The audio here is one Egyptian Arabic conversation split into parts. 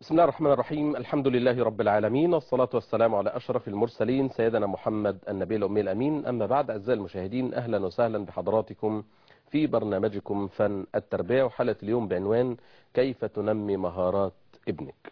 بسم الله الرحمن الرحيم الحمد لله رب العالمين والصلاة والسلام على أشرف المرسلين سيدنا محمد النبي الأمي الأمين أما بعد أعزائي المشاهدين أهلا وسهلا بحضراتكم في برنامجكم فن التربية وحلقة اليوم بعنوان كيف تنمي مهارات ابنك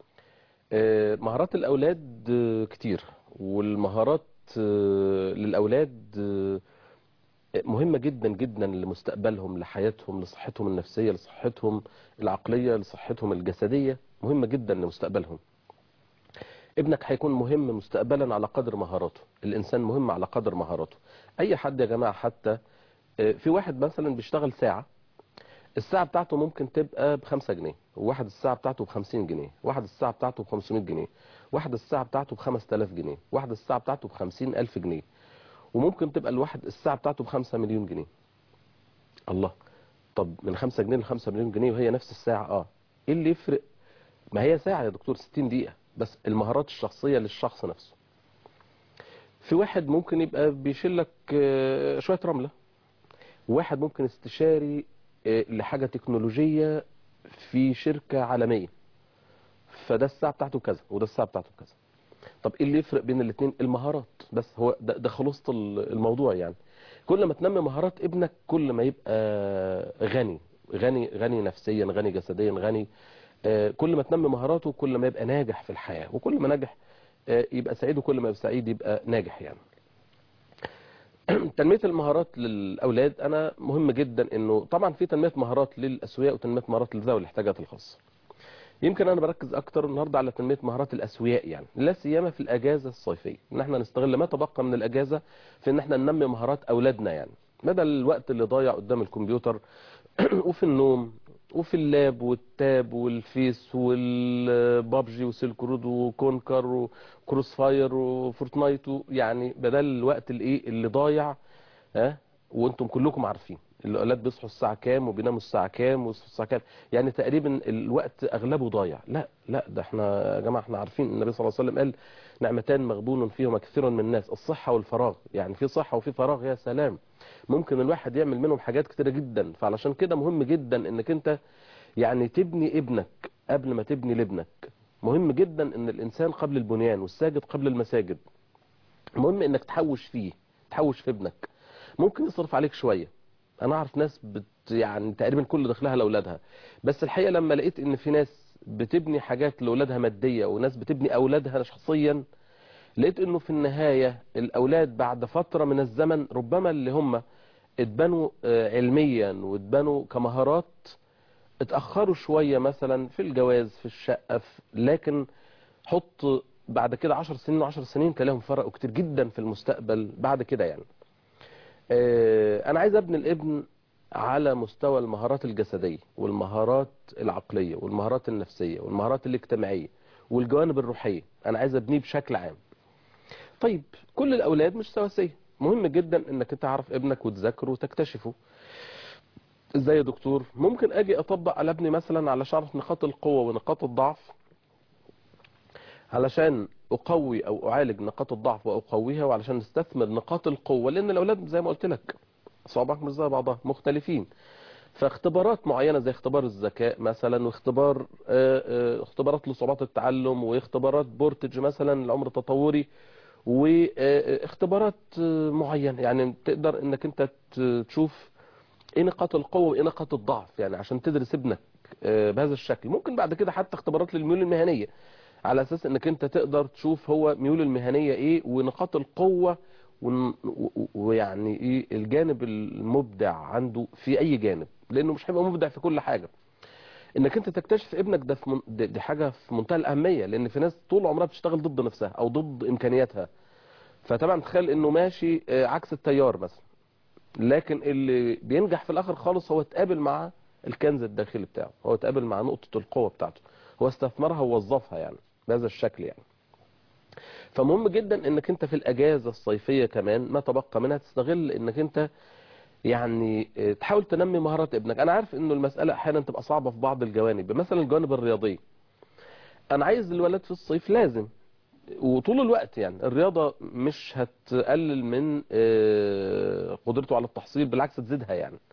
آه، مهارات الأولاد آه، كتير والمهارات آه، للأولاد آه، مهمة جدا جدا لمستقبلهم لحياتهم لصحتهم النفسية لصحتهم العقلية لصحتهم الجسدية مهمة جدا لمستقبلهم ابنك هيكون مهم مستقبلا على قدر مهاراته الإنسان مهم على قدر مهاراته أي حد يا جماعة حتى آه، في واحد مثلا بيشتغل ساعة الساعة بتاعته ممكن تبقى بخمسة جنيه وواحد الساعة بتاعته بخمسين جنيه واحد الساعة بتاعته بخمسمائة جنيه واحد الساعة بتاعته بخمس تلاف جنيه واحد الساعة بتاعته بخمسين ألف جنيه وممكن تبقى الواحد الساعة بتاعته بخمسة مليون جنيه الله طب من خمسة جنيه لخمسة مليون جنيه وهي نفس الساعة اه ايه اللي يفرق ما هي ساعة يا دكتور 60 دقيقة بس المهارات الشخصية للشخص نفسه في واحد ممكن يبقى بيشيل لك آه، شوية رملة واحد ممكن استشاري آه، لحاجة تكنولوجية في شركة عالمية فده الساعة بتاعته كذا وده الساعة بتاعته كذا طب ايه اللي يفرق بين الاثنين المهارات بس هو ده, ده خلاصة ال- الموضوع يعني كل ما تنمي مهارات ابنك كل ما يبقى غني غني غني نفسيا غني جسديا غني آه، كل ما تنمي مهاراته كل ما يبقى ناجح في الحياة وكل ما ناجح آه، يبقى سعيد وكل ما يبقى سعيد يبقى ناجح يعني تنمية المهارات للأولاد أنا مهم جدا إنه طبعا في تنمية مهارات للأسوياء وتنمية مهارات لذوي الاحتياجات الخاصة يمكن أنا بركز أكتر النهاردة على تنمية مهارات الأسوياء يعني لا سيما في الأجازة الصيفية إن احنا نستغل ما تبقى من الأجازة في إن احنا ننمي مهارات أولادنا يعني بدل الوقت اللي ضايع قدام الكمبيوتر وفي النوم وفي اللاب والتاب والفيس والبابجي وسيلك رود وكونكر وكروس فاير وفورتنايت و- يعني بدل الوقت الايه اللي ضايع ها وانتم كلكم عارفين الاولاد بيصحوا الساعه كام وبيناموا الساعه كام ويصحوا الساعه كام يعني تقريبا الوقت اغلبه ضايع لا لا ده احنا يا جماعه احنا عارفين النبي صلى الله عليه وسلم قال نعمتان مغبون فيهما كثير من الناس الصحه والفراغ يعني في صحه وفي فراغ يا سلام ممكن الواحد يعمل منهم حاجات كتيره جدا فعلشان كده مهم جدا انك انت يعني تبني ابنك قبل ما تبني لابنك مهم جدا ان الانسان قبل البنيان والساجد قبل المساجد مهم انك تحوش فيه تحوش في ابنك ممكن يصرف عليك شويه انا اعرف ناس بت يعني تقريبا كل دخلها لاولادها بس الحقيقه لما لقيت ان في ناس بتبني حاجات لاولادها ماديه وناس بتبني اولادها شخصيا لقيت انه في النهايه الاولاد بعد فتره من الزمن ربما اللي هم اتبنوا آه، علميا واتبنوا كمهارات اتاخروا شويه مثلا في الجواز في الشقه في لكن حط بعد كده 10 سنين و10 سنين تلاقيهم فرقوا كتير جدا في المستقبل بعد كده يعني آه، انا عايز ابني الابن على مستوى المهارات الجسديه والمهارات العقليه والمهارات النفسيه والمهارات الاجتماعيه والجوانب الروحيه انا عايز ابنيه بشكل عام طيب كل الاولاد مش سواسيه مهم جدا انك تعرف ابنك وتذاكره وتكتشفه ازاي يا دكتور ممكن اجي اطبق على ابني مثلا علشان اعرف نقاط القوه ونقاط الضعف علشان اقوي او اعالج نقاط الضعف واقويها وعلشان نستثمر نقاط القوه لان الاولاد زي ما قلت لك صوابعك مش زي بعضها مختلفين فاختبارات معينه زي اختبار الذكاء مثلا واختبار آه، آه، اختبارات لصعوبات التعلم واختبارات بورتج مثلا العمر التطوري واختبارات آه، معينه يعني تقدر انك انت ت- تشوف ايه نقاط القوه وايه نقاط الضعف يعني عشان تدرس ابنك آه، بهذا الشكل ممكن بعد كده حتى اختبارات للميول المهنيه على اساس انك انت تقدر تشوف هو ميول المهنيه ايه ونقاط القوه ون- و- و- ويعني ايه الجانب المبدع عنده في اي جانب لانه مش هيبقى مبدع في كل حاجه انك انت تكتشف ابنك ده في من... دي دي حاجه في منتهى الاهميه لان في ناس طول عمرها بتشتغل ضد نفسها او ضد امكانياتها فطبعا تخيل انه ماشي آه، عكس التيار مثلا لكن اللي بينجح في الاخر خالص هو اتقابل مع الكنز الداخلي بتاعه هو اتقابل مع نقطه القوه بتاعته هو استثمرها ووظفها يعني بهذا الشكل يعني فمهم جدا انك انت في الاجازه الصيفيه كمان ما تبقى منها تستغل انك انت يعني اه، تحاول تنمي مهارات ابنك انا عارف انه المساله احيانا تبقى صعبه في بعض الجوانب مثلا الجوانب الرياضيه انا عايز الولد في الصيف لازم وطول الوقت يعني الرياضه مش هتقلل من اه، قدرته على التحصيل بالعكس تزيدها يعني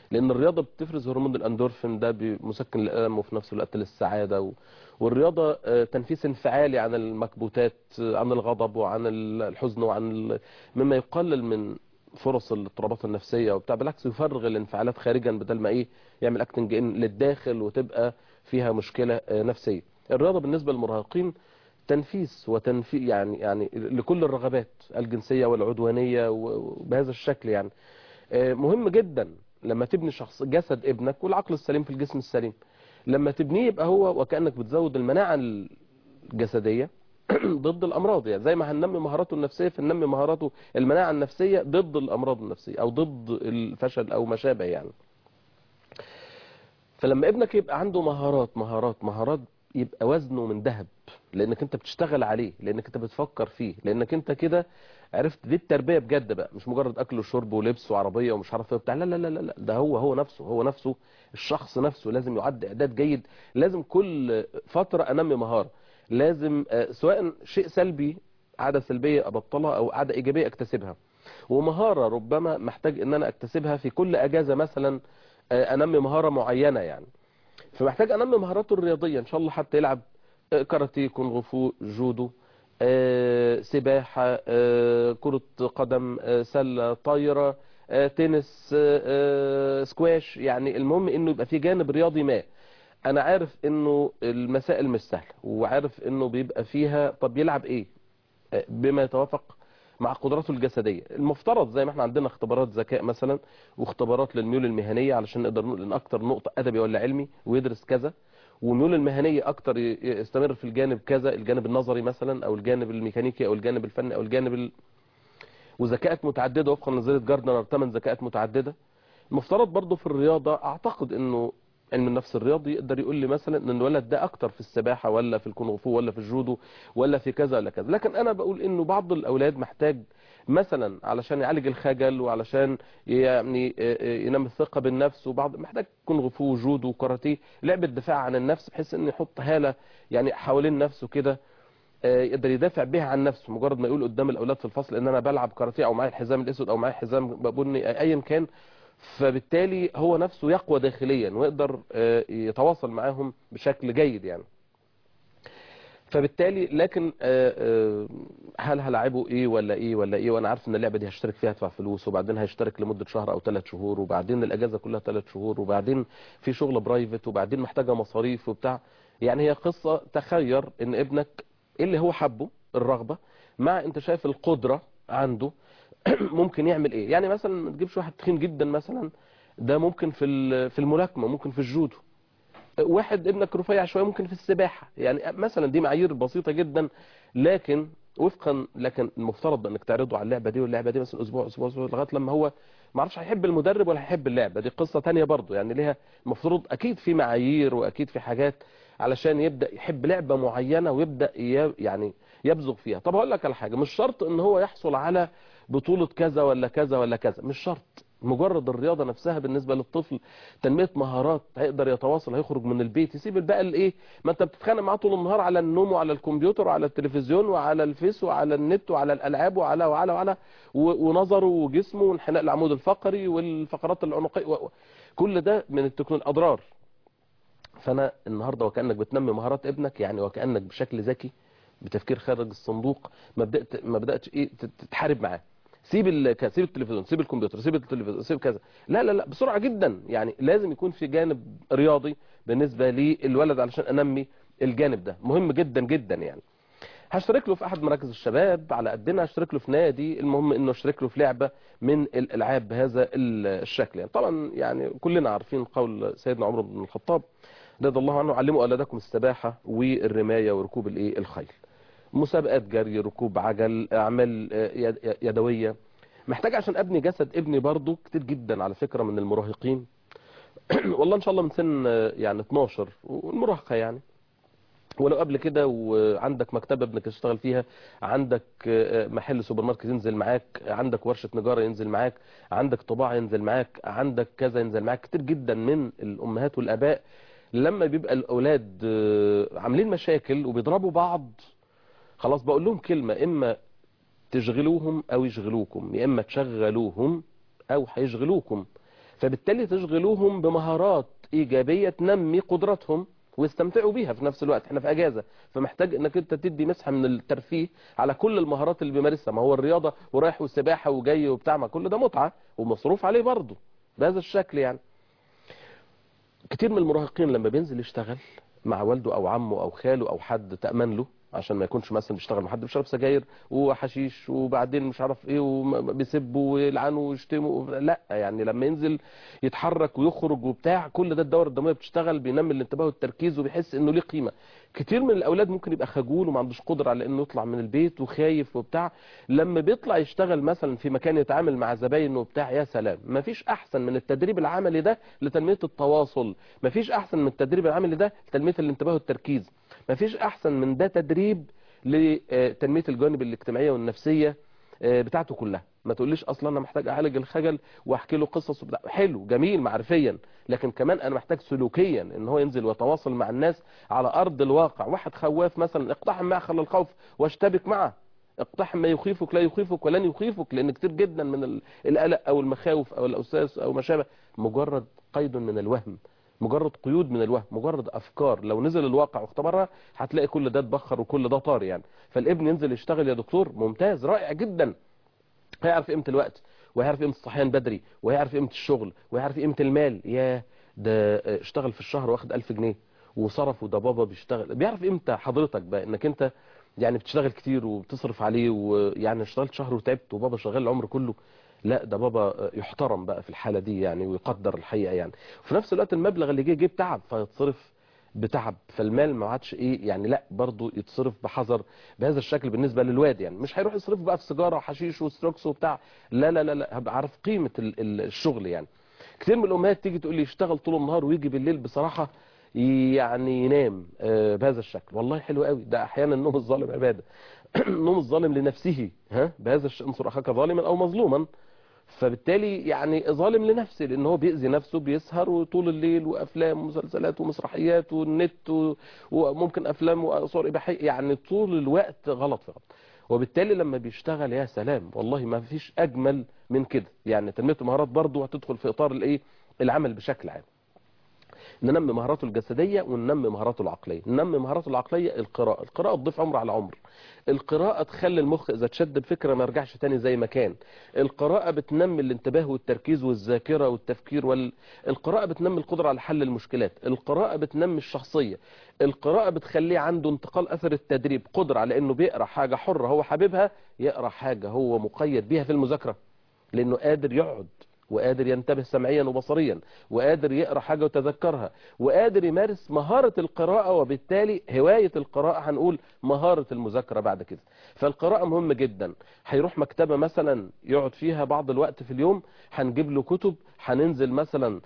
لان الرياضه بتفرز هرمون الاندورفين ده مسكن الالم وفي نفس الوقت للسعاده و... والرياضه آه، تنفيس انفعالي عن المكبوتات آه، عن الغضب وعن ال- الحزن وعن ال... مما يقلل من فرص الاضطرابات النفسيه وبتاع بالعكس يفرغ الانفعالات خارجا بدل ما ايه يعمل اكتنج ان للداخل وتبقى فيها مشكله آه، نفسيه الرياضه بالنسبه للمراهقين تنفيس وتنفي يعني يعني لكل الرغبات الجنسيه والعدوانيه وبهذا الشكل يعني آه، مهم جدا لما تبني شخص جسد ابنك والعقل السليم في الجسم السليم لما تبنيه يبقى هو وكأنك بتزود المناعة الجسدية ضد الأمراض يعني زي ما هننمي مهاراته النفسية فننمي مهاراته المناعة النفسية ضد الأمراض النفسية أو ضد الفشل أو ما شابه يعني فلما ابنك يبقى عنده مهارات مهارات مهارات يبقى وزنه من ذهب لانك انت بتشتغل عليه لانك انت بتفكر فيه لانك انت كده عرفت دي التربيه بجد بقى مش مجرد اكل وشرب ولبس وعربيه ومش عارف ايه وبتاع لا لا لا لا لا، ده هو هو نفسه هو نفسه الشخص نفسه لازم يعد اعداد جيد لازم كل فتره انمي مهاره لازم آه، سواء شيء سلبي عاده سلبيه ابطلها او عاده ايجابيه اكتسبها ومهاره ربما محتاج ان انا اكتسبها في كل اجازه مثلا آه، انمي مهاره معينه يعني فمحتاج انمي مهاراته الرياضيه ان شاء الله حتى يلعب آه، كاراتيه كونغ فو جودو آه، سباحه آه، كره قدم آه، سله طايره آه، تنس آه، آه، سكواش يعني المهم انه يبقى في جانب رياضي ما انا عارف انه المسائل مش سهله وعارف انه بيبقى فيها طب يلعب ايه آه، بما يتوافق مع قدراته الجسديه المفترض زي ما احنا عندنا اختبارات ذكاء مثلا واختبارات للميول المهنيه علشان نقدر نقول ان اكتر نقطه ادبي ولا علمي ويدرس كذا وميول المهنيه اكتر ي- يستمر في الجانب كذا الجانب النظري مثلا او الجانب الميكانيكي او الجانب الفني او الجانب ال... وذكاءات متعدده وفقا لنظريه جاردنر ثمان ذكاءات متعدده المفترض برضه في الرياضه اعتقد انه علم النفس الرياضي يقدر يقول لي مثلا ان الولد ده اكتر في السباحه ولا في الكونغ فو ولا في الجودو ولا في كذا ولا كذا لكن انا بقول انه بعض الاولاد محتاج مثلا علشان يعالج الخجل وعلشان يعني ينمي الثقه بالنفس وبعض محتاج كونغ فو جودو كاراتيه لعبه دفاع عن النفس بحيث ان يحط هاله يعني حوالين نفسه كده آه، يقدر يدافع بها عن نفسه مجرد ما يقول قدام الاولاد في الفصل ان انا بلعب كاراتيه او معايا الحزام الاسود او معايا الحزام بني ايا كان فبالتالي هو نفسه يقوى داخليا ويقدر آه، يتواصل معاهم بشكل جيد يعني فبالتالي لكن آه، آه، هل هلعبه ايه ولا ايه ولا ايه وانا عارف ان اللعبه دي هشترك فيها هدفع فلوس وبعدين هيشترك لمده شهر او ثلاث شهور وبعدين الاجازه كلها ثلاث شهور وبعدين في شغل برايفت وبعدين محتاجه مصاريف وبتاع يعني هي قصه تخير ان ابنك إيه اللي هو حبه الرغبه مع انت شايف القدره عنده ممكن يعمل ايه يعني مثلا ما تجيبش واحد تخين جدا مثلا ده ممكن في ال- في الملاكمه ممكن في الجودو واحد ابنك رفيع شويه ممكن في السباحه يعني مثلا دي معايير بسيطه جدا لكن وفقا لكن المفترض بانك تعرضه على اللعبه دي واللعبه دي مثلا اسبوع اسبوع اسبوع لغايه لما هو ما اعرفش هيحب المدرب ولا هيحب اللعبه دي قصه تانية برضو يعني ليها المفروض اكيد في معايير واكيد في حاجات علشان يبدا يحب لعبه معينه ويبدا ي- يعني يبزغ فيها طب هقول لك على حاجه مش شرط ان هو يحصل على بطوله كذا ولا كذا ولا كذا مش شرط مجرد الرياضه نفسها بالنسبه للطفل تنميه مهارات هيقدر يتواصل هيخرج من البيت يسيب الباقي الايه ما انت بتتخانق معاه طول النهار على النوم وعلى الكمبيوتر وعلى التلفزيون وعلى الفيس وعلى النت وعلى الالعاب وعلى وعلى وعلى و- ونظره وجسمه وانحناء العمود الفقري والفقرات العنقيه و- و- كل ده من التكنولوجيا اضرار فانا النهارده وكانك بتنمي مهارات ابنك يعني وكانك بشكل ذكي بتفكير خارج الصندوق ما بدات ما بداتش ايه تت- تتحارب معاه سيب ال... ك- سيب التلفزيون سيب الكمبيوتر سيب التلفزيون سيب كذا لا لا لا بسرعه جدا يعني لازم يكون في جانب رياضي بالنسبه للولد علشان انمي الجانب ده مهم جدا جدا يعني هشترك له في احد مراكز الشباب على قدنا هشترك له في نادي المهم انه اشترك له في لعبه من الالعاب بهذا ال- الشكل يعني طبعا يعني كلنا عارفين قول سيدنا عمر بن الخطاب رضي الله عنه علموا اولادكم السباحه والرمايه وركوب الايه الخيل مسابقات جري ركوب عجل اعمال آه، يد- يدويه محتاج عشان ابني جسد ابني برضو كتير جدا على فكره من المراهقين والله ان شاء الله من سن آه، يعني 12 والمراهقه يعني ولو قبل كده وعندك مكتبه ابنك يشتغل فيها عندك آه، محل سوبر ماركت ينزل معاك عندك ورشه نجاره ينزل معاك عندك طباعه ينزل معاك عندك كذا ينزل معاك كتير جدا من الامهات والاباء لما بيبقى الاولاد آه، عاملين مشاكل وبيضربوا بعض خلاص بقول لهم كلمه اما تشغلوهم او يشغلوكم يا اما تشغلوهم او هيشغلوكم فبالتالي تشغلوهم بمهارات ايجابيه تنمي قدراتهم ويستمتعوا بيها في نفس الوقت احنا في اجازه فمحتاج انك انت تدي مسحه من الترفيه على كل المهارات اللي بيمارسها ما هو الرياضه ورايح والسباحه وجاي وبتاع ما كل ده متعه ومصروف عليه برضه بهذا الشكل يعني كتير من المراهقين لما بينزل يشتغل مع والده او عمه او خاله او حد تامن له عشان ما يكونش مثلا بيشتغل مع حد بيشرب سجاير وحشيش وبعدين مش عارف ايه وبيسبوا ويلعنوا ويشتموا لا يعني لما ينزل يتحرك ويخرج وبتاع كل ده الدوره الدمويه بتشتغل بينمي الانتباه والتركيز وبيحس انه ليه قيمه كتير من الاولاد ممكن يبقى خجول وما عندوش قدره على انه يطلع من البيت وخايف وبتاع لما بيطلع يشتغل مثلا في مكان يتعامل مع زباينه وبتاع يا سلام ما فيش احسن من التدريب العملي ده لتنميه التواصل ما فيش احسن من التدريب العملي ده لتنميه الانتباه والتركيز ما فيش احسن من ده تدريب لتنميه الجوانب الاجتماعيه والنفسيه بتاعته كلها ما تقوليش اصلا انا محتاج اعالج الخجل واحكي له قصص وبتاع حلو جميل معرفيا لكن كمان انا محتاج سلوكيا ان هو ينزل ويتواصل مع الناس على ارض الواقع واحد خواف مثلا اقتحم معخل الخوف واشتبك معه اقتحم ما يخيفك لا يخيفك ولن يخيفك لان كتير جدا من القلق او المخاوف او الاوساس او ما شابه مجرد قيد من الوهم مجرد قيود من الوهم مجرد افكار لو نزل الواقع واختبرها هتلاقي كل ده اتبخر وكل ده طار يعني فالابن ينزل يشتغل يا دكتور ممتاز رائع جدا هيعرف قيمه الوقت وهيعرف قيمه الصحيان بدري وهيعرف قيمه الشغل وهيعرف قيمه المال يا ده اشتغل في الشهر واخد 1000 جنيه وصرف وده بابا بيشتغل بيعرف امتى حضرتك بقى انك انت يعني بتشتغل كتير وبتصرف عليه ويعني اشتغلت شهر وتعبت وبابا شغال العمر كله لا ده بابا يحترم بقى في الحالة دي يعني ويقدر الحقيقة يعني وفي نفس الوقت المبلغ اللي جه جيب تعب فيتصرف بتعب فالمال ما عادش ايه يعني لا برضه يتصرف بحذر بهذا الشكل بالنسبه للواد يعني مش هيروح يصرف بقى في سيجاره وحشيش وستروكس وبتاع لا لا لا لا هبقى عارف قيمه الشغل يعني كتير من الامهات تيجي تقول لي يشتغل طول النهار ويجي بالليل بصراحه يعني ينام بهذا الشكل والله حلو قوي ده احيانا النوم الظالم عباده النوم الظالم لنفسه ها بهذا الشيء انصر اخاك ظالما او مظلوما فبالتالي يعني ظالم لنفسه لان هو بيأذي نفسه بيسهر وطول الليل وافلام ومسلسلات ومسرحيات والنت وممكن افلام وصور اباحيه يعني طول الوقت غلط في غلط وبالتالي لما بيشتغل يا سلام والله ما فيش اجمل من كده يعني تنميه المهارات برضه هتدخل في اطار الايه العمل بشكل عام ننمي مهاراته الجسديه وننمي مهاراته العقليه ننمي مهاراته العقليه القراءه القراءه تضيف عمر على عمر القراءة تخلي المخ إذا تشد الفكرة ما يرجعش تاني زي ما كان القراءة بتنمي الانتباه والتركيز والذاكرة والتفكير وال... القراءة بتنمي القدرة على حل المشكلات القراءة بتنمي الشخصية القراءة بتخليه عنده انتقال أثر التدريب قدرة على أنه بيقرأ حاجة حرة هو حاببها يقرأ حاجة هو مقيد بيها في المذاكرة لأنه قادر يقعد وقادر ينتبه سمعيا وبصريا وقادر يقرأ حاجة وتذكرها وقادر يمارس مهارة القراءة وبالتالي هواية القراءة هنقول مهارة المذاكرة بعد كده فالقراءة مهمة جدا هيروح مكتبة مثلا يقعد فيها بعض الوقت في اليوم هنجيب له كتب هننزل مثلا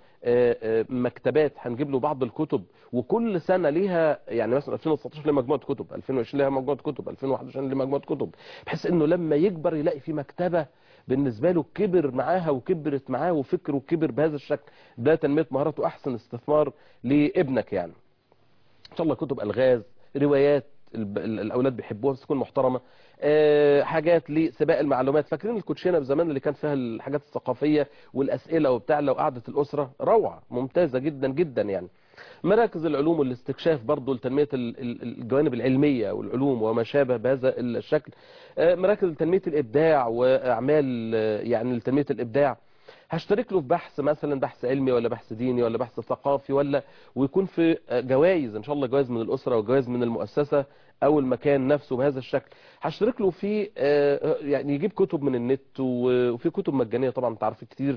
مكتبات هنجيب له بعض الكتب وكل سنة ليها يعني مثلا 2019 ليه مجموعة كتب 2020 ليها مجموعة كتب 2021 ليه مجموعة كتب بحيث انه لما يكبر يلاقي في مكتبة بالنسبة له كبر معاها وكبرت معاه وفكره كبر بهذا الشكل ده تنمية مهاراته أحسن استثمار لابنك يعني إن شاء الله كتب ألغاز روايات الأولاد بيحبوها بس تكون محترمة أه حاجات لسباق المعلومات فاكرين الكوتشينه بزمان اللي كان فيها الحاجات الثقافية والأسئلة وبتاع لو قعدت الأسرة روعة ممتازة جدا جدا يعني مراكز العلوم والاستكشاف برضو لتنمية الجوانب العلمية والعلوم وما شابه بهذا الشكل مراكز لتنمية الإبداع وأعمال يعني لتنمية الإبداع هشترك له في بحث مثلا بحث علمي ولا بحث ديني ولا بحث ثقافي ولا ويكون في جوائز ان شاء الله جوائز من الأسرة وجوائز من المؤسسة او المكان نفسه بهذا الشكل هشترك له في يعني يجيب كتب من النت وفي كتب مجانية طبعا انت عارف كتير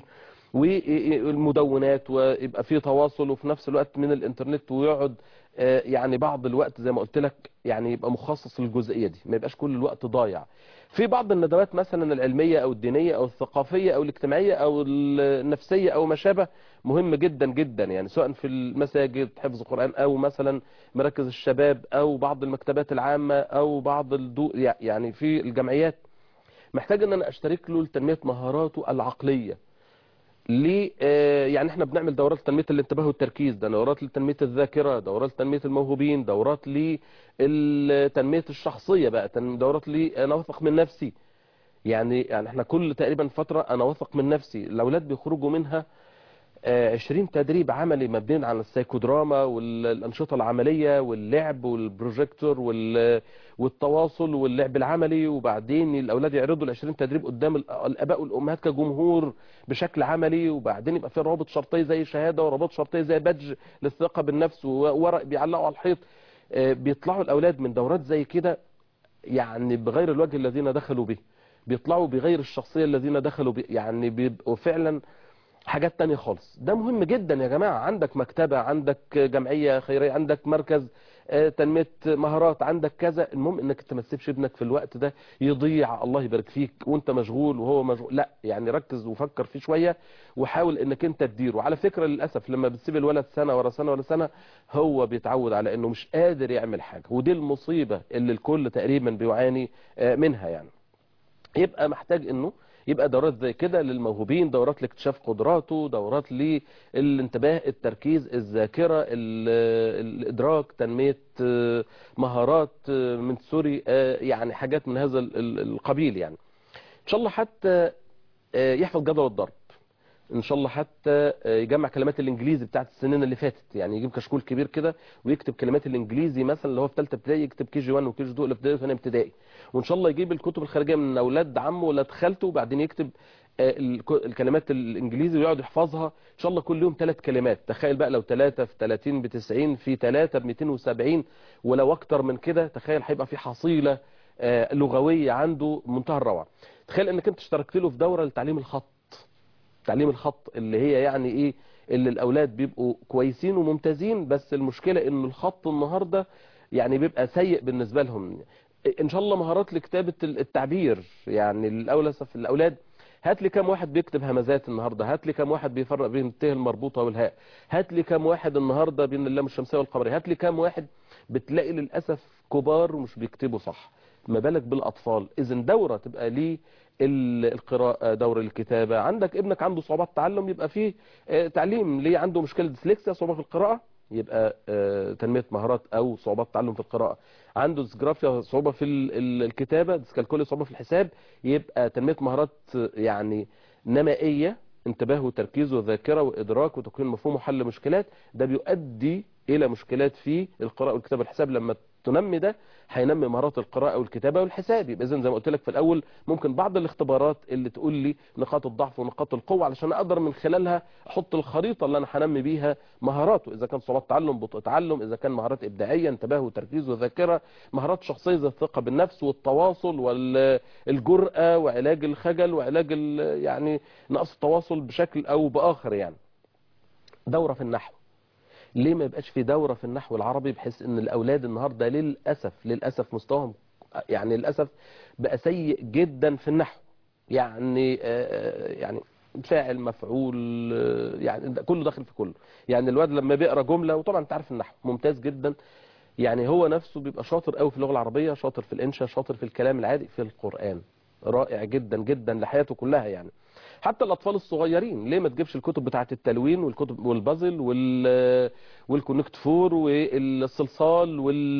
والمدونات ويبقى في تواصل وفي نفس الوقت من الانترنت ويقعد يعني بعض الوقت زي ما قلت لك يعني يبقى مخصص للجزئيه دي ما يبقاش كل الوقت ضايع في بعض الندوات مثلا العلميه او الدينيه او الثقافيه او الاجتماعيه او النفسيه او ما شابه مهم جدا جدا يعني سواء في المساجد حفظ قران او مثلا مراكز الشباب او بعض المكتبات العامه او بعض الدو يعني في الجمعيات محتاج ان انا اشترك له لتنميه مهاراته العقليه ليه يعني احنا بنعمل دورات لتنميه الانتباه والتركيز ده دورات لتنميه الذاكره دورات لتنميه الموهوبين دورات لتنميه الشخصيه بقى دورات لي انا واثق من نفسي يعني يعني احنا كل تقريبا فتره انا واثق من نفسي الاولاد بيخرجوا منها آه، 20 تدريب عملي مبنيين على السايكودراما والانشطه العمليه واللعب والبروجيكتور وال- والتواصل واللعب العملي وبعدين الاولاد يعرضوا ال 20 تدريب قدام ال- الاباء والامهات كجمهور بشكل عملي وبعدين يبقى في روابط شرطيه زي شهاده ورابط شرطيه زي بادج للثقه بالنفس وورق بيعلقوا على الحيط آه، بيطلعوا الاولاد من دورات زي كده يعني بغير الوجه الذين دخلوا به بيطلعوا بغير الشخصيه الذين دخلوا به يعني بيبقوا فعلا حاجات تانية خالص ده مهم جدا يا جماعة عندك مكتبة عندك جمعية خيرية عندك مركز آه، تنمية مهارات عندك كذا المهم انك انت ما تسيبش ابنك في الوقت ده يضيع الله يبارك فيك وانت مشغول وهو مشغول لا يعني ركز وفكر فيه شوية وحاول انك انت تديره وعلى فكرة للأسف لما بتسيب الولد سنة ورا سنة ورا سنة هو بيتعود على انه مش قادر يعمل حاجة ودي المصيبة اللي الكل تقريبا بيعاني آه، منها يعني يبقى محتاج انه يبقى دورات زي كده للموهوبين دورات لاكتشاف قدراته دورات للانتباه التركيز الذاكرة ال- الإدراك تنمية آه، مهارات آه، من سوري آه، يعني حاجات من هذا ال- ال- القبيل يعني إن شاء الله حتى آه، يحفظ جدول الضرب ان شاء الله حتى آه، يجمع كلمات الانجليزي بتاعت السنين اللي فاتت يعني يجيب كشكول كبير كده ويكتب كلمات الانجليزي مثلا اللي هو في ثالثه ابتدائي يكتب كي جي 1 وكي جي 2 اللي في ابتدائي وثانيه ابتدائي وان شاء الله يجيب الكتب الخارجيه من اولاد عمه ولا خالته وبعدين يكتب آه، الك- الكلمات الانجليزي ويقعد يحفظها ان شاء الله كل يوم ثلاث كلمات تخيل بقى لو ثلاثة في 30 ب 90 في 3 ب 270 ولو اكتر من كده تخيل هيبقى في حصيله آه، لغويه عنده منتهى الروعه تخيل انك انت اشتركت له في دوره لتعليم الخط تعليم الخط اللي هي يعني ايه اللي الاولاد بيبقوا كويسين وممتازين بس المشكلة ان الخط النهاردة يعني بيبقى سيء بالنسبة لهم ان شاء الله مهارات لكتابة التعبير يعني الاولاد الاولاد هات لي كام واحد بيكتب همزات النهارده هات لي كام واحد بيفرق بين الت المربوطه والهاء هات لي كام واحد النهارده بين اللام الشمسيه والقمريه هات لي كام واحد بتلاقي للاسف كبار ومش بيكتبوا صح ما بالك بالاطفال اذا دوره تبقى ليه ال- القراءة دور الكتابة عندك ابنك عنده صعوبات تعلم يبقى فيه آه، تعليم ليه عنده مشكلة ديسلكسيا صعوبة في القراءة يبقى آه، تنمية مهارات أو صعوبات تعلم في القراءة عنده ديسجرافيا صعوبة في ال- ال- الكتابة ديسكالكوليا صعوبة في الحساب يبقى تنمية مهارات آه، يعني نمائية انتباه وتركيز وذاكرة وإدراك وتكوين مفهوم وحل مشكلات ده بيؤدي إلى مشكلات في القراءة والكتابة والحساب لما تنمي ده هينمي مهارات القراءة والكتابة والحساب يبقى إذن زي ما قلت لك في الأول ممكن بعض الاختبارات اللي تقول لي نقاط الضعف ونقاط القوة علشان أقدر من خلالها أحط الخريطة اللي أنا هنمي بيها مهاراته إذا كان صعوبات تعلم بطء تعلم إذا كان مهارات إبداعية انتباه وتركيز وذاكرة مهارات شخصية زي الثقة بالنفس والتواصل والجرأة وعلاج الخجل وعلاج ال- يعني نقص التواصل بشكل أو بآخر يعني دورة في النحو ليه ما يبقاش في دورة في النحو العربي بحيث ان الاولاد النهاردة للأسف للأسف مستواهم يعني للأسف بقى سيء جدا في النحو يعني آه، يعني فاعل مفعول آه، يعني ده كله داخل في كله يعني الواد لما بيقرا جملة وطبعا انت عارف النحو ممتاز جدا يعني هو نفسه بيبقى شاطر قوي في اللغة العربية شاطر في الانشاء شاطر في الكلام العادي في القرآن رائع جدا جدا لحياته كلها يعني حتى الاطفال الصغيرين ليه ما تجيبش الكتب بتاعه التلوين والكتب والبازل وال والكونكت فور والصلصال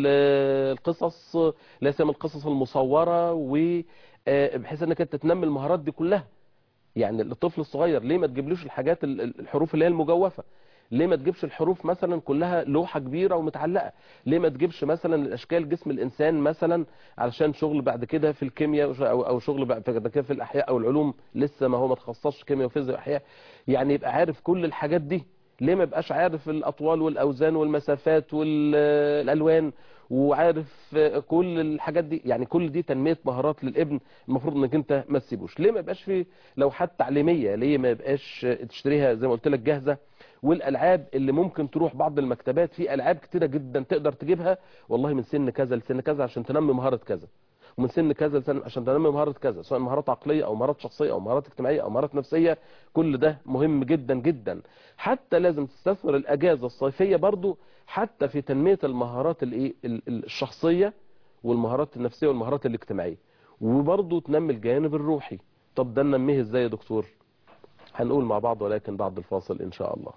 والقصص لا سيما القصص المصوره وبحيث انك انت تنمي المهارات دي كلها يعني الطفل الصغير ليه ما تجيبلوش الحاجات ال- ال- الحروف اللي هي المجوفه ليه ما تجيبش الحروف مثلا كلها لوحه كبيره ومتعلقه ليه ما تجيبش مثلا الاشكال جسم الانسان مثلا علشان شغل بعد كده في الكيمياء وش- او او شغل بعد كده في الاحياء او العلوم لسه ما هو ما تخصصش كيمياء وفيزياء واحياء يعني يبقى عارف كل الحاجات دي ليه ما يبقاش عارف الاطوال والاوزان والمسافات والالوان وعارف كل الحاجات دي يعني كل دي تنميه مهارات للابن المفروض انك انت ما تسيبوش ليه ما يبقاش في لوحات تعليميه ليه ما يبقاش تشتريها زي ما قلت لك جاهزه والالعاب اللي ممكن تروح بعض المكتبات في العاب كتيره جدا تقدر تجيبها والله من سن كذا لسن كذا عشان تنمي مهاره كذا ومن سن كذا لسن عشان تنمي مهاره كذا سواء مهارات عقليه او مهارات شخصيه او مهارات اجتماعيه او مهارات نفسيه كل ده مهم جدا جدا حتى لازم تستثمر الاجازه الصيفيه برضو حتى في تنميه المهارات الايه ال- ال- الشخصيه والمهارات النفسيه والمهارات الاجتماعيه وبرضو تنمي الجانب الروحي طب ده ننميه ازاي يا دكتور هنقول مع بعض ولكن بعد الفاصل ان شاء الله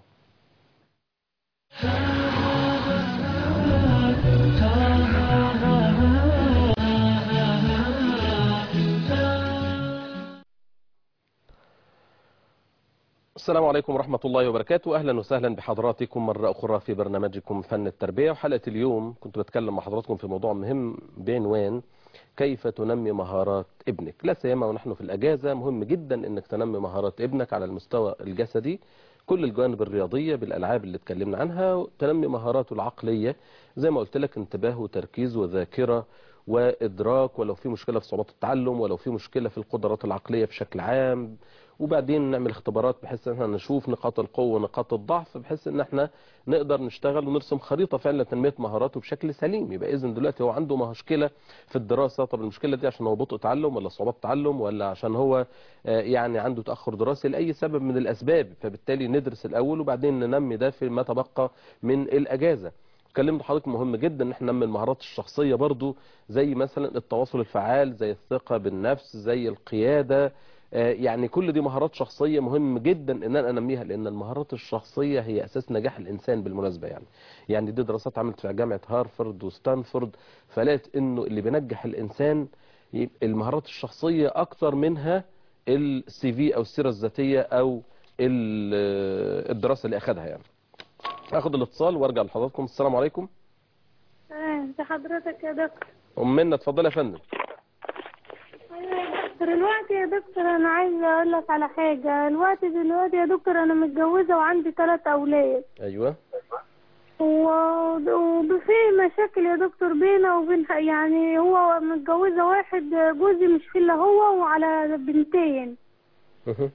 السلام عليكم ورحمة الله وبركاته أهلا وسهلا بحضراتكم مرة أخرى في برنامجكم فن التربية وحلقة اليوم كنت بتكلم مع حضراتكم في موضوع مهم بعنوان كيف تنمي مهارات ابنك لا سيما ونحن في الأجازة مهم جدا أنك تنمي مهارات ابنك على المستوى الجسدي كل الجوانب الرياضية بالألعاب اللي اتكلمنا عنها تنمي مهاراته العقلية زي ما قلت لك انتباه وتركيز وذاكرة وإدراك ولو في مشكلة في صعوبات التعلم ولو في مشكلة في القدرات العقلية بشكل عام وبعدين نعمل اختبارات بحيث ان احنا نشوف نقاط القوة ونقاط الضعف بحيث ان احنا نقدر نشتغل ونرسم خريطة فعلا لتنمية مهاراته بشكل سليم يبقى اذا دلوقتي هو عنده مشكلة في الدراسة طب المشكلة دي عشان هو بطء تعلم ولا صعوبات تعلم ولا عشان هو آه، يعني عنده تأخر دراسي لأي سبب من الأسباب فبالتالي ندرس الأول وبعدين ننمي ده في ما تبقى من الأجازة اتكلمت حضرتك مهم جدا ان احنا ننمي المهارات الشخصية برضو زي مثلا التواصل الفعال زي الثقة بالنفس زي القيادة آه، يعني كل دي مهارات شخصية مهم جدا ان انا انميها لان المهارات الشخصية هي اساس نجاح الانسان بالمناسبة يعني يعني دي دراسات عملت في جامعة هارفارد وستانفورد فلقت انه اللي بينجح الانسان يبقى المهارات الشخصية اكتر منها السي في او السيرة الذاتية او ال- الدراسة اللي اخدها يعني اخد الاتصال وارجع لحضراتكم السلام عليكم اه انت حضرتك يا دكتور ام منى اتفضلي يا فندم ايوه يا دكتور الوقت يا دكتور انا عايزه اقول لك على حاجه الوقت دلوقتي يا دكتور انا متجوزه وعندي ثلاث اولاد ايوه و- وفي مشاكل يا دكتور بينا وبين يعني هو متجوزه واحد جوزي مش في الا هو وعلى بنتين مه.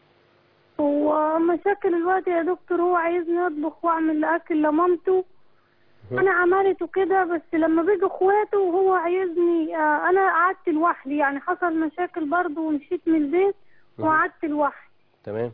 ومشاكل الوقت يا دكتور هو عايزني اطبخ واعمل اكل لمامته انا عملته كده بس لما بيجوا اخواته وهو عايزني آه، انا قعدت لوحدي يعني حصل مشاكل برضه ومشيت من البيت وقعدت لوحدي تمام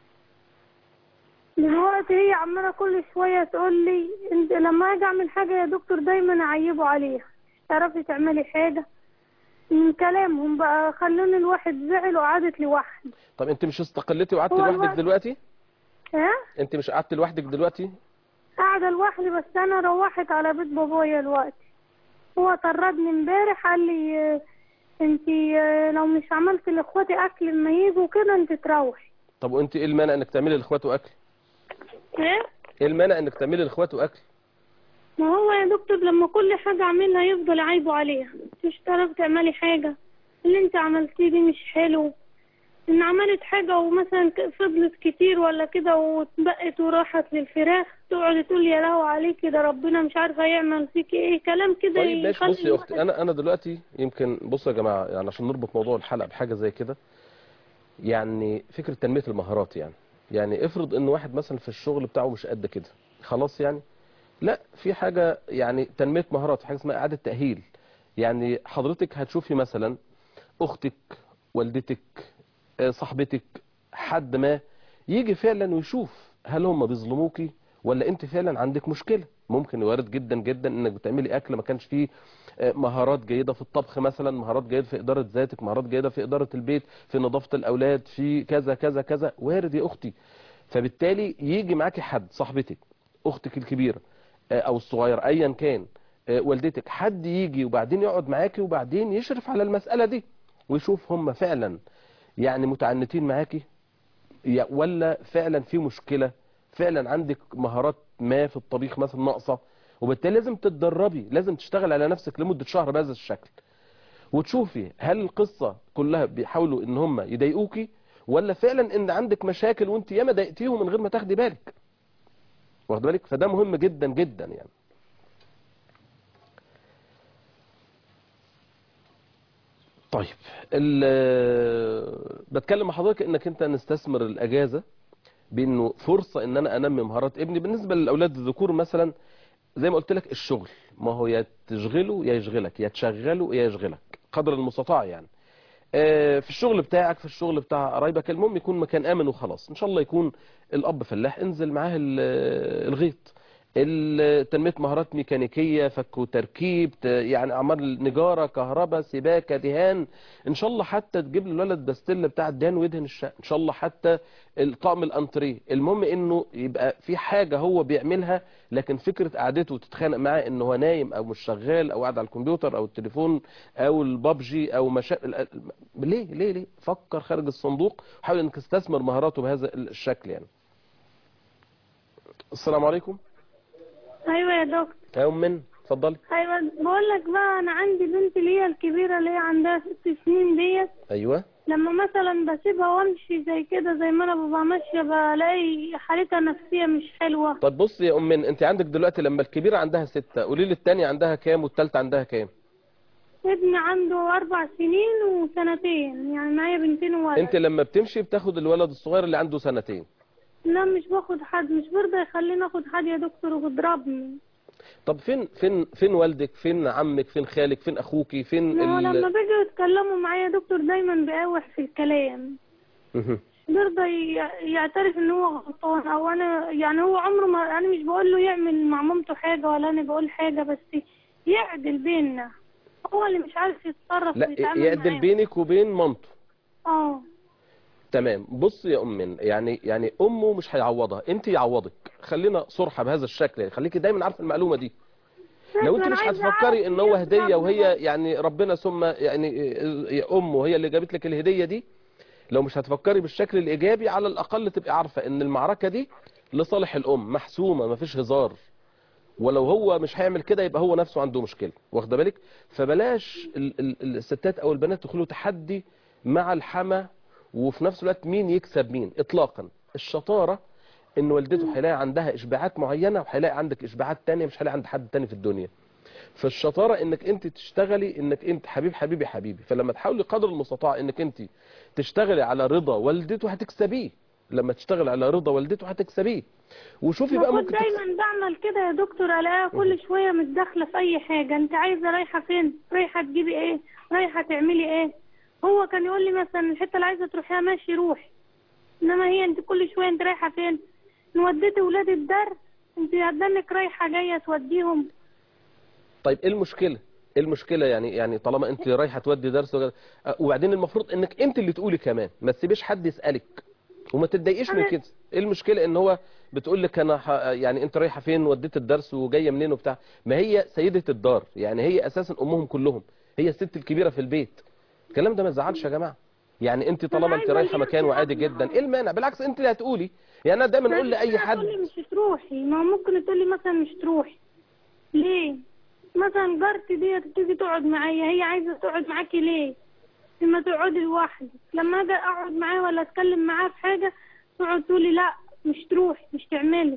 دلوقتي هي عمالة كل شوية تقول لي انت لما اجي اعمل حاجة يا دكتور دايما اعيبه عليها تعرفي تعملي حاجة من كلامهم بقى خلوني الواحد زعل وقعدت لوحدي طب انت مش استقلتي وقعدت هو لوحدك الوقت- دلوقتي ها انت مش قعدت لوحدك دلوقتي قاعدة لوحدي بس انا روحت على بيت بابايا دلوقتي هو طردني امبارح قال لي اه، انتي اه، لو مش عملت لاخواتي اكل لما يجوا كده انت تروحي طب وانت ايه المانع انك تعملي لاخواته اكل ايه ايه المانع انك تعملي لاخواته اكل ما هو يا دكتور لما كل حاجة اعملها يفضل عايبه عليها مش تعرفي تعملي حاجة اللي انت عملتيه دي مش حلو ان عملت حاجة ومثلا ك- فضلت كتير ولا كده واتبقت وراحت للفراخ تقعد تقول يا لهو عليك ده ربنا مش عارفة يعمل فيك ايه كلام كده طيب ماشي يخلي بصي يا اختي الواحد- انا انا دلوقتي يمكن بصوا يا جماعه يعني عشان نربط موضوع الحلقه بحاجه زي كده يعني فكره تنميه المهارات يعني يعني افرض ان واحد مثلا في الشغل بتاعه مش قد كده خلاص يعني لا في حاجه يعني تنميه مهارات حاجه اسمها اعاده تاهيل يعني حضرتك هتشوفي مثلا اختك والدتك آه، صاحبتك حد ما يجي فعلا ويشوف هل هم بيظلموكي ولا انت فعلا عندك مشكله ممكن وارد جدا جدا انك بتعملي اكل ما كانش فيه آه، مهارات جيده في الطبخ مثلا مهارات جيده في اداره ذاتك مهارات جيده في اداره البيت في نظافه الاولاد في كذا كذا كذا وارد يا اختي فبالتالي يجي معاكي حد صاحبتك اختك الكبيره آه، او الصغيره ايا كان آه، والدتك حد يجي وبعدين يقعد معاكي وبعدين يشرف على المساله دي ويشوف هم فعلا يعني متعنتين معاكي يا- ولا فعلا في مشكلة فعلا عندك مهارات ما في الطبيخ مثلا ناقصة وبالتالي لازم تتدربي لازم تشتغل على نفسك لمدة شهر بهذا الشكل وتشوفي هل القصة كلها بيحاولوا ان هم يضايقوكي ولا فعلا ان عندك مشاكل وانت ياما ضايقتيهم من غير ما تاخدي بالك واخد بالك فده مهم جدا جدا يعني طيب ال- بتكلم مع حضرتك انك انت نستثمر الاجازه بانه فرصه ان انا انمي مهارات ابني بالنسبه للاولاد الذكور مثلا زي ما قلت لك الشغل ما هو يا تشغله يا يشغلك يا تشغله يا يشغلك قدر المستطاع يعني آه، في الشغل بتاعك في الشغل بتاع قرايبك المهم يكون مكان امن وخلاص ان شاء الله يكون الاب فلاح انزل معاه ال- الغيط ال- تنمية مهارات ميكانيكية فك وتركيب ت- يعني أعمال نجارة كهرباء سباكة دهان إن شاء الله حتى تجيب للولد باستيلا بتاع الدهان ويدهن الشقة إن شاء الله حتى الطقم الأنتريه المهم إنه يبقى في حاجة هو بيعملها لكن فكرة قعدته وتتخانق معاه إنه هو نايم أو مش شغال أو قاعد على الكمبيوتر أو التليفون أو البابجي أو مشا... ليه ليه ليه فكر خارج الصندوق وحاول إنك تستثمر مهاراته بهذا الشكل يعني السلام عليكم ايوه يا دكتور يا أم من اتفضلي ايوه بقول لك بقى انا عندي بنت اللي هي الكبيره اللي هي عندها ست سنين ديت أيوه لما مثلا بسيبها وامشي زي كده زي ما انا ببقى ماشيه بلاقي حالتها النفسيه مش حلوه طب بصي يا أم من أنت عندك دلوقتي لما الكبيرة عندها ستة قولي لي التانية عندها كام والتالتة عندها كام ابني عنده اربع سنين وسنتين يعني معايا بنتين وولد أنت لما بتمشي بتاخد الولد الصغير اللي عنده سنتين لا مش باخد حد مش برضه يخليني اخد حد يا دكتور وبيضربني طب فين فين فين والدك فين عمك فين خالك فين أخوكي فين ما هو ال... لما بيجوا يتكلموا معايا يا دكتور دايما بيقاوح في الكلام مهم. بيرضى ي- يعترف ان هو غلطان او انا يعني هو عمره ما انا مش بقول له يعمل مع مامته حاجه ولا انا بقول حاجه بس يعدل بيننا هو اللي مش عارف يتصرف لا ويتعامل يعدل معايا. بينك وبين مامته اه تمام بص يا ام من يعني يعني امه مش هيعوضها انت يعوضك خلينا صرحه بهذا الشكل يعني خليكي دايما عارفه المعلومه دي لو انت أنا مش عايزة هتفكري أعرف ان هو هي هديه بتعمل وهي إيه. يعني ربنا ثم يعني يا امه هي اللي جابت لك الهديه دي لو مش هتفكري بالشكل الايجابي على الاقل تبقي عارفه ان المعركه دي لصالح الام محسومه مفيش هزار ولو هو مش هيعمل كده يبقى هو نفسه عنده مشكله واخده بالك فبلاش ال- ال- الستات او البنات يدخلوا تحدي مع الحما وفي نفس الوقت مين يكسب مين اطلاقا الشطاره ان والدته هيلاقي عندها اشباعات معينه وهيلاقي عندك اشباعات تانية مش هيلاقي عند حد تاني في الدنيا فالشطاره انك انت تشتغلي انك انت حبيب حبيبي حبيبي فلما تحاولي قدر المستطاع انك انت تشتغلي على رضا والدته هتكسبيه لما تشتغل على رضا والدته هتكسبيه وشوفي بقى المفروض ممكن تكسب دايما بعمل كده يا دكتور الاقيها كل شويه متداخله في اي حاجه انت عايزه رايحه فين رايحه تجيبي ايه رايحه تعملي ايه هو كان يقول لي مثلا الحته اللي عايزه تروحيها ماشي روحي انما هي انت كل شويه انت رايحه فين إن وديتي ولادي الدرس انت هتدنك رايحه جايه توديهم طيب ايه المشكله ايه المشكله يعني يعني طالما انت رايحه تودي درس وكده أه، وبعدين المفروض انك انت اللي تقولي كمان ما تسيبيش حد يسالك وما تتضايقيش من أنا- كده ايه المشكله ان هو بتقول لك انا ح... يعني انت رايحه فين وديت الدرس وجايه منين وبتاع ما هي سيده الدار يعني هي اساسا امهم كلهم هي الست الكبيره في البيت الكلام ده ما يزعلش يا جماعه يعني انت طالما انت عايزة رايحه اللي مكان يرضي وعادي ربنا. جدا ايه المانع بالعكس انت اللي هتقولي يعني انا دايما اقول لاي حد تقول لي مش تروحي ما هو ممكن تقول لي مثلا مش تروحي ليه مثلا جارتي ديت تيجي تقعد معايا هي عايزه تقعد معاكي ليه لما تقعدي لوحدك لما اجي اقعد معاها ولا اتكلم معاها في حاجه تقعد تقولي لا مش تروحي مش تعملي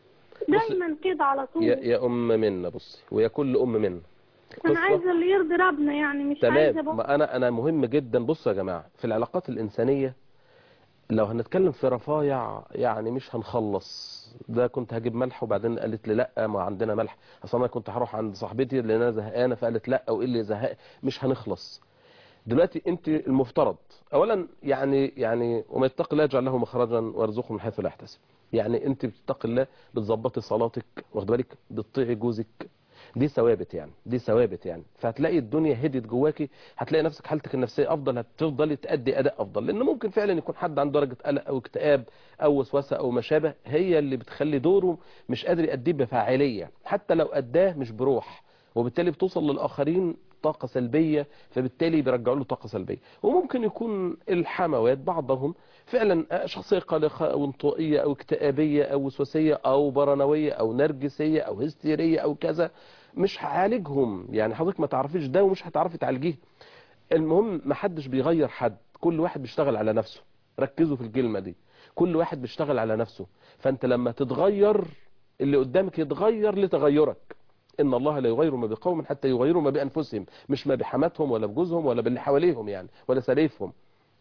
دايما كده على طول يا يا ام منا بصي ويا كل ام منا انا قصة- عايزه اللي يرضي ربنا يعني مش عايزه تمام بقى ما انا انا مهم جدا بصوا يا جماعه في العلاقات الانسانيه لو هنتكلم في رفايع يعني مش هنخلص ده كنت هجيب ملح وبعدين قالت لي لا ما عندنا ملح اصل انا كنت هروح عند صاحبتي لان انا زهقانه فقالت لا وايه اللي زهق مش هنخلص دلوقتي انت المفترض اولا يعني يعني وما يتقي الله يجعل له مخرجا ويرزقه من حيث لا يحتسب يعني انت بتتقي الله بتظبطي صلاتك واخد بالك بتطيعي جوزك دي ثوابت يعني دي ثوابت يعني فهتلاقي الدنيا هديت جواكي هتلاقي نفسك حالتك النفسيه افضل هتفضلي تأدي اداء افضل لان ممكن فعلا يكون حد عنده درجه قلق او اكتئاب او وسوسه او ما شابه هي اللي بتخلي دوره مش قادر يأديه بفاعليه حتى لو اداه مش بروح وبالتالي بتوصل للاخرين طاقه سلبيه فبالتالي بيرجعوا له طاقه سلبيه وممكن يكون الحموات بعضهم فعلا شخصيه قلقه او انطوائيه او اكتئابيه او وسواسيه او برانويه او نرجسيه او هستيريه او كذا مش هعالجهم يعني حضرتك ما تعرفيش ده ومش هتعرفي تعالجيه المهم ما حدش بيغير حد كل واحد بيشتغل على نفسه ركزوا في الكلمة دي كل واحد بيشتغل على نفسه فانت لما تتغير اللي قدامك يتغير لتغيرك ان الله لا يغير ما بقوم حتى يغيروا ما بانفسهم مش ما بحماتهم ولا بجوزهم ولا باللي حواليهم يعني ولا سليفهم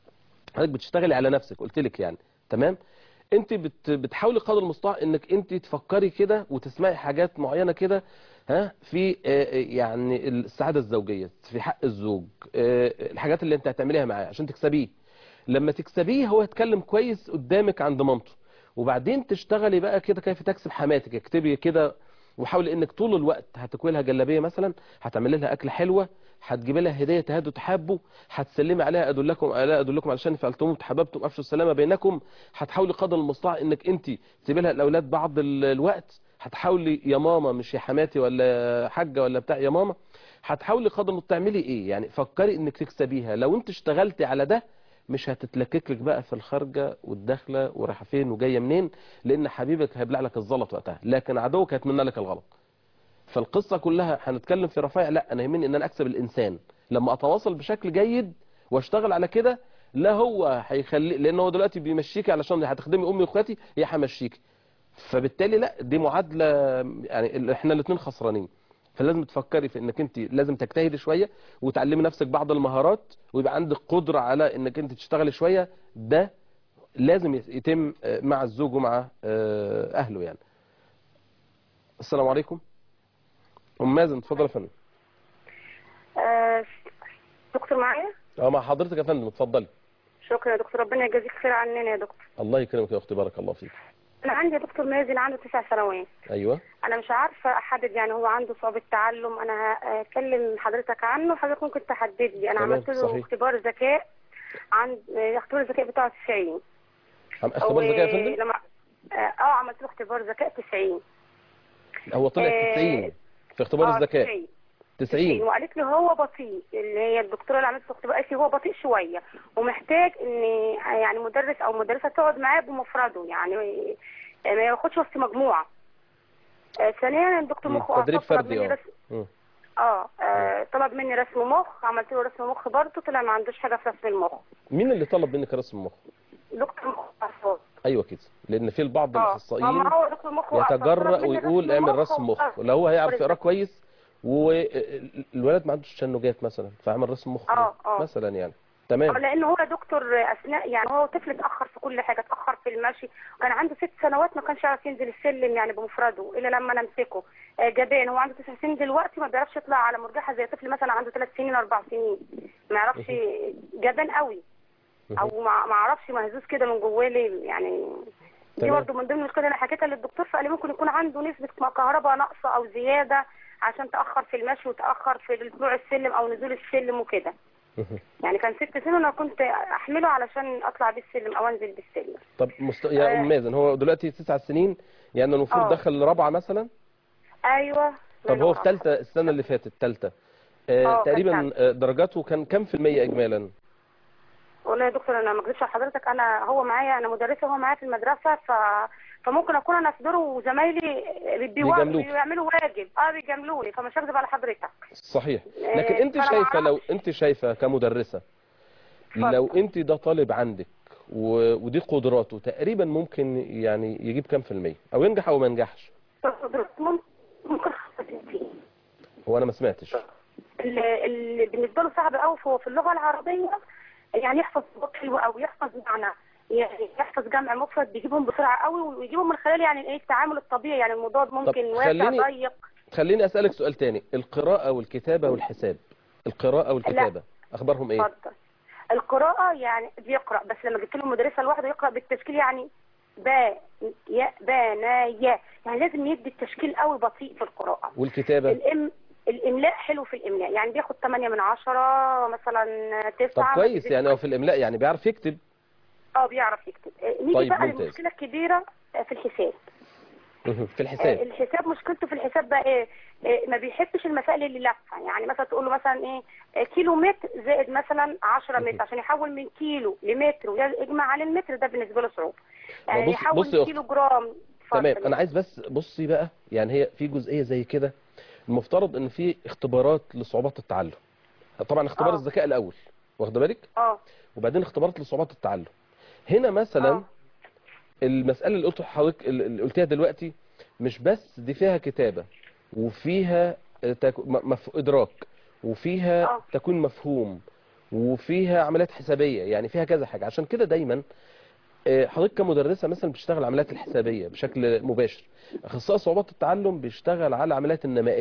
حضرتك بتشتغلي على نفسك قلت لك يعني تمام انت بت بتحاولي قدر المستطاع انك انت تفكري كده وتسمعي حاجات معينه كده ها في آه، يعني السعاده الزوجيه في حق الزوج آه، الحاجات اللي انت هتعمليها معاه عشان تكسبيه لما تكسبيه هو يتكلم كويس قدامك عند مامته وبعدين تشتغلي بقى كده كيف تكسب حماتك اكتبي كده وحاولي انك طول الوقت هتكوي لها جلابيه مثلا هتعملي لها اكله حلوه هتجيبي لها هديه تهادوا تحابوا هتسلمي عليها ادلكم الا ادلكم علشان فعلتم تحاببتم افشوا السلامه بينكم هتحاولي قدر المستطاع انك انت تسيبي لها الاولاد بعض ال- الوقت هتحاولي يا ماما مش يا حماتي ولا حاجه ولا بتاع يا ماما هتحاولي قدر المستطاع تعملي ايه يعني فكري انك تكسبيها لو انت اشتغلتي على ده مش هتتلكك لك بقى في الخارجه والداخله ورايحه فين وجايه منين لان حبيبك هيبلع لك الزلط وقتها لكن عدوك هيتمنى لك الغلط فالقصه كلها هنتكلم في رفايع لا انا يهمني ان انا اكسب الانسان لما اتواصل بشكل جيد واشتغل على كده لا هو هيخلي لان هو دلوقتي بيمشيكي علشان هتخدمي امي واخواتي هي همشيكي فبالتالي لا دي معادله يعني احنا الاثنين خسرانين فلازم تفكري في انك انت لازم تجتهدي شويه وتعلمي نفسك بعض المهارات ويبقى عندك قدره على انك انت تشتغلي شويه ده لازم يتم آه، مع الزوج ومع آه، اهله يعني السلام عليكم ام مازن اتفضل يا فندم آه، دكتور معايا اه مع حضرتك يا فندم اتفضلي شكرا يا دكتور ربنا يجازيك خير عننا يا دكتور الله يكرمك يا اختي بارك الله فيك انا عندي يا دكتور مازن عنده تسع سنوات ايوه انا مش عارفه احدد يعني هو عنده صعوبه تعلم انا هكلم حضرتك عنه حضرتك ممكن تحدد لي انا تمام، عملت له صحيح. اختبار ذكاء عند آه، اختبار الذكاء بتاعه 90 عم اختبار ذكاء يا فندم لما اه آه، عملت له اختبار ذكاء 90 هو طلع آه، 90 في اختبار آه، الذكاء 90 90 وقالت لي هو بطيء اللي هي الدكتوره اللي عملت له اختبار قالت لي هو بطيء شويه ومحتاج ان يعني مدرس او مدرسه تقعد معاه بمفرده يعني ما ياخدش وسط مجموعه آه، ثانيا الدكتور مم، مخ وأعصاب تدريب طلب فردي مني اه رسم مم. اه آه، طلب مني رسم مخ عملت له رسم مخ برضه طلع ما عندوش حاجه في رسم المخ مين اللي طلب منك رسم مخ دكتور مخ وأعصاب. ايوه كده لان في البعض اه الاخصائيين ما هو دكتور مخ وأعصاب يتجرأ طلب مني ويقول اعمل رسم مخ وأعصاب. لو هو هيعرف يقرا كويس والولد ما عندوش تشنجات مثلا فاعمل رسم مخ اه، اه. مثلا يعني آه، تمام لان هو دكتور اثناء يعني هو طفل اتاخر في كل حاجه اتاخر في المشي كان عنده ست سنوات ما كانش يعرف ينزل السلم يعني بمفرده الا لما انا امسكه آه، جبان هو عنده تسع سنين دلوقتي ما بيعرفش يطلع على مرجحه زي طفل مثلا عنده ثلاث سنين اربع سنين ما يعرفش جبان قوي او ما ما اعرفش مهزوز كده من جواه ليه يعني دي تمام. برضه من ضمن المشكله اللي انا حكيتها للدكتور فقال لي ممكن يكون عنده نسبه كهرباء ناقصه او زياده عشان تاخر في المشي وتاخر في طلوع السلم او نزول السلم وكده يعني كان ست سنين انا كنت احمله علشان اطلع بيه السلم او انزل بالسلم طب مست... يا آه. ام مازن هو دلوقتي تسع سنين يعني المفروض اه. دخل رابعه مثلا ايوه طب هو في ثالثه السنه اللي فاتت ثالثه اه، آه كان تقريبا آه، درجاته كان كام في المية اجمالا والله يا دكتور انا ما اكذبش على حضرتك انا هو معايا انا مدرسه هو معايا في المدرسه ف فممكن اكون انا في دوره وزمايلي بيوا- بيجاملوك. بيعملوا واجب اه بيجاملوني فمش هكذب على حضرتك صحيح آه، لكن انت فأنا شايفه لو معرفش. انت شايفه كمدرسه اتفضل. لو انت ده طالب عندك و... ودي قدراته تقريبا ممكن يعني يجيب كام في المية او ينجح او ما ينجحش ممكن ممكن 65 هو انا ما سمعتش اللي اللي بالنسبه له صعب قوي هو في اللغه العربيه يعني يحفظ صوت حلو قوي يحفظ معنى يعني يحفظ جمع مفرد بيجيبهم بسرعه قوي ويجيبهم من خلال يعني ايه التعامل الطبيعي يعني المضاد ممكن واسع خليني- ضيق خليني اسالك سؤال تاني القراءه والكتابه والحساب القراءه والكتابه اخبارهم ايه اتفضل القراءة يعني بيقرأ بس لما جبت له مدرسة لوحده يقرأ بالتشكيل يعني با يا با نا يا يعني لازم يدي التشكيل قوي بطيء في القراءة والكتابه الإم الإملاء حلو في الإملاء يعني بياخد 8 من 10 مثلا 9 طب كويس يعني هو في الاملاء يعني بيعرف يكتب اه بيعرف يكتب آه، نيجي طيب، بقى ممتاز. للمشكلة الكبيرة آه، في الحساب في آه، الحساب الحساب مشكلته في الحساب بقى ايه آه، ما بيحبش المسائل اللي لفه يعني مثلا تقول له مثلا ايه آه، كيلو متر زائد مثلا 10 متر عشان يحول من كيلو لمتر ويجمع على المتر ده بالنسبه له صعوبه يعني بص- يحول بصي يا من أختي. كيلو جرام تمام اتفضل. انا عايز بس بصي بقى يعني هي في جزئيه زي كده المفترض ان في اختبارات لصعوبات التعلم طبعا اختبار آه. الذكاء الاول واخده بالك اه وبعدين اختبارات لصعوبات التعلم هنا مثلا آه. المساله اللي قلت حضرتك اللي قلتها دلوقتي مش بس دي فيها كتابه وفيها تك... م- مف... ادراك وفيها آه. تكوين مفهوم وفيها عمليات حسابيه يعني فيها كذا حاجه عشان كده دايما آه، حضرتك كمدرسه مثلا بتشتغل العمليات الحسابيه بشكل مباشر اخصائي صعوبات التعلم بيشتغل على العمليات النمائيه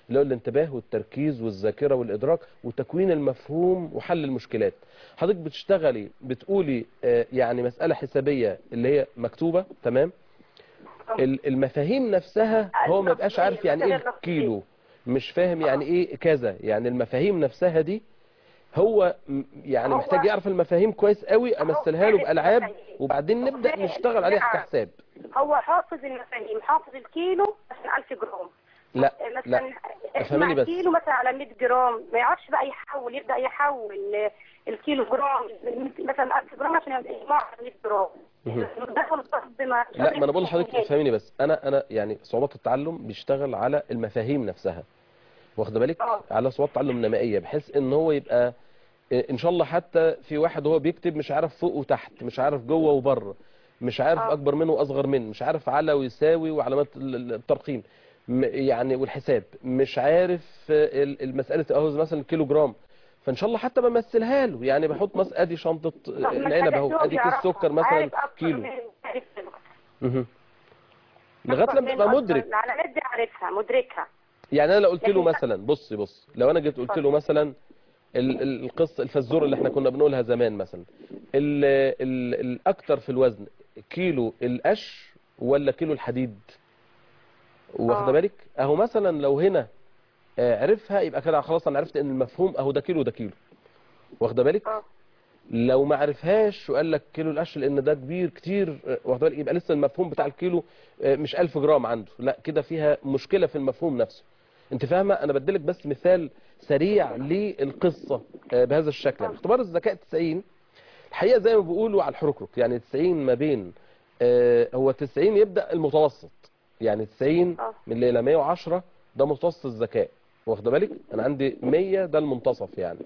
اللي هو الانتباه والتركيز والذاكره والادراك وتكوين المفهوم وحل المشكلات حضرتك بتشتغلي بتقولي آه، يعني مساله حسابيه اللي هي مكتوبه تمام ال- المفاهيم نفسها هو ما يبقاش عارف يعني ايه كيلو مش فاهم يعني ايه كذا يعني المفاهيم نفسها دي هو م- يعني هو- محتاج يعرف المفاهيم كويس قوي امثلها له بالعاب وبعدين نبدا نشتغل عليها كحساب هو حافظ المفاهيم حافظ الكيلو مثلا 1000 جرام لا مثلا لا افهميني اسمع بس. كيلو مثلا على 100 جرام ما يعرفش بقى يحول يبدا يحول الكيلو جرام مثلا 1000 جرام عشان يجمع 100 جرام مهم. دخل الضغط ما لا ما انا بقول لحضرتك افهميني بس انا انا يعني صعوبات التعلم بيشتغل على المفاهيم نفسها واخده بالك آه. على صعوبات تعلم نمائيه بحيث ان هو يبقى ان شاء الله حتى في واحد وهو بيكتب مش عارف فوق وتحت مش عارف جوه وبره مش عارف آه. اكبر منه واصغر منه مش عارف على ويساوي وعلامات ال- ال- الترقيم م- يعني والحساب مش عارف ال- المساله اهو مثلا كيلو جرام فان شاء الله حتى بمثلها له يعني بحط مثلا ادي شنطه العنب اهو ادي كيس سكر مثلا كيلو مهم. لغايه لما تبقى مدرك العلامات دي عارفها مدركها يعني انا لو قلت له لكن- مثلا بص بص لو انا جيت قلت له مثلا ال- ال- القصه الفزوره اللي احنا كنا بنقولها زمان مثلا ال ال الاكتر في الوزن كيلو القش ولا كيلو الحديد واخده آه. بالك اهو مثلا لو هنا آه، عرفها يبقى كده خلاص انا عرفت ان المفهوم اهو ده كيلو ده كيلو واخده بالك اه لو ما عرفهاش وقال لك كيلو القش لان ده كبير كتير آه، واخد بالك يبقى لسه المفهوم بتاع الكيلو آه، مش 1000 جرام عنده لا كده فيها مشكله في المفهوم نفسه انت فاهمه انا بديلك بس مثال سريع للقصه آه، بهذا الشكل يعني اختبار الذكاء 90 الحقيقه زي ما بيقولوا على الحركرك يعني 90 ما بين آه، هو 90 يبدا المتوسط يعني 90 آه. من الى 110 ده متوسط الذكاء واخد بالك انا عندي 100 ده المنتصف يعني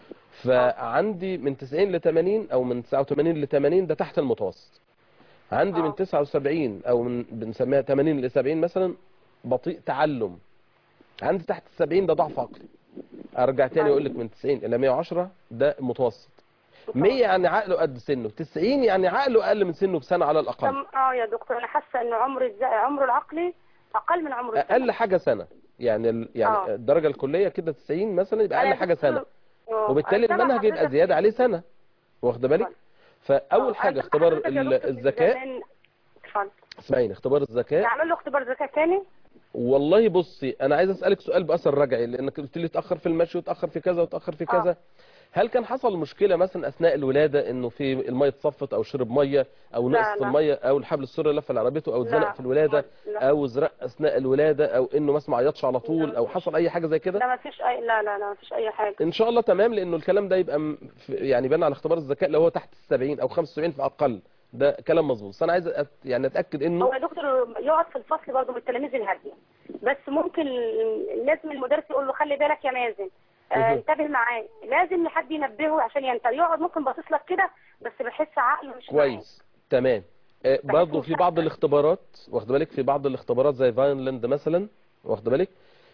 فعندي من 90 ل 80 او من 89 ل 80 ده تحت المتوسط عندي من آه. 79 او من بنسميها 80 ل 70 مثلا بطيء تعلم عندي تحت ال 70 ده ضعف عقلي ارجع تاني اقول لك من 90 الى 110 ده المتوسط 100 يعني عقله قد سنه 90 يعني عقله اقل من سنه بسنه على الاقل طب اه يا دكتور انا حاسه ان عمر الز... عمره العقلي اقل من عمر اقل الزمن. حاجه سنه يعني ال... يعني آه. الدرجه الكليه كده 90 مثلا يبقى أنا اقل يا حاجه دكتور- سنه آه، وبالتالي أنا سامعة المنهج يبقى حضرتك- زياده عليه سنه واخده بالك فاول آه، حاجه أنا اختبار سامعة حضرتك يا ال- دكتور من الذكاء زمان. اتفضل اسمعيني اختبار الذكاء نعمل له اختبار ذكاء تاني والله بصي انا عايز اسالك سؤال باثر رجعي لانك قلت لي اتاخر في المشي وتاخر في كذا وتاخر في آه. كذا هل كان حصل مشكله مثلا اثناء الولاده انه في الميه اتصفت او شرب ميه او لا، نقص في لا. الميه او الحبل السري لف على رقبته او اتزنق لا، في الولاده لا. او زرق اثناء الولاده او انه مثلا ما عيطش على طول لا، او مفيش. حصل اي حاجه زي كده لا ما فيش اي لا لا لا ما فيش اي حاجه ان شاء الله تمام لانه الكلام ده يبقى م- في- يعني بان على اختبار الذكاء لو هو تحت ال 70 او 75 في اقل ده كلام مظبوط بس انا عايز أت يعني اتاكد انه هو يا دكتور يقعد في الفصل برضه من التلاميذ الهاديه بس ممكن لازم المدرس يقول له خلي بالك يا مازن آه مهم. انتبه معاه لازم حد ينبهه عشان ينتبه يقعد ممكن باصص لك كده بس بحس عقله مش معاه. كويس تمام آه، برضه في بعض الاختبارات واخد بالك في بعض الاختبارات زي فاينلاند مثلا واخد بالك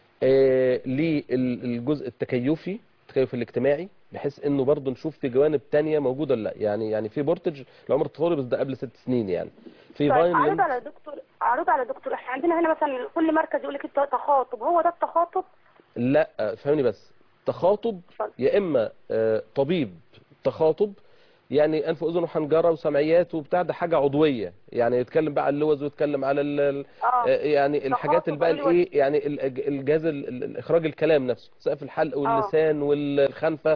آه للجزء التكيفي التكيف الاجتماعي بحيث انه برضه نشوف في جوانب تانية موجوده ولا لا يعني يعني في بورتج العمر التطوري بس ده قبل ست سنين يعني في طيب اعرض فاينلاند على دكتور اعرض على دكتور احنا عندنا هنا مثلا كل مركز يقول لك انت تخاطب هو ده التخاطب لا آه، فهمني بس تخاطب اتفضل. يا اما آه، طبيب تخاطب يعني انف واذن وحنجره وسمعيات وبتاع ده حاجه عضويه يعني يتكلم بقى على اللوز ويتكلم على ال- ال- اه آه، يعني الحاجات اللي بقى تخاطب الايه يعني ال- الجهاز ال- ال- اخراج الكلام نفسه سقف الحلق واللسان والخنفه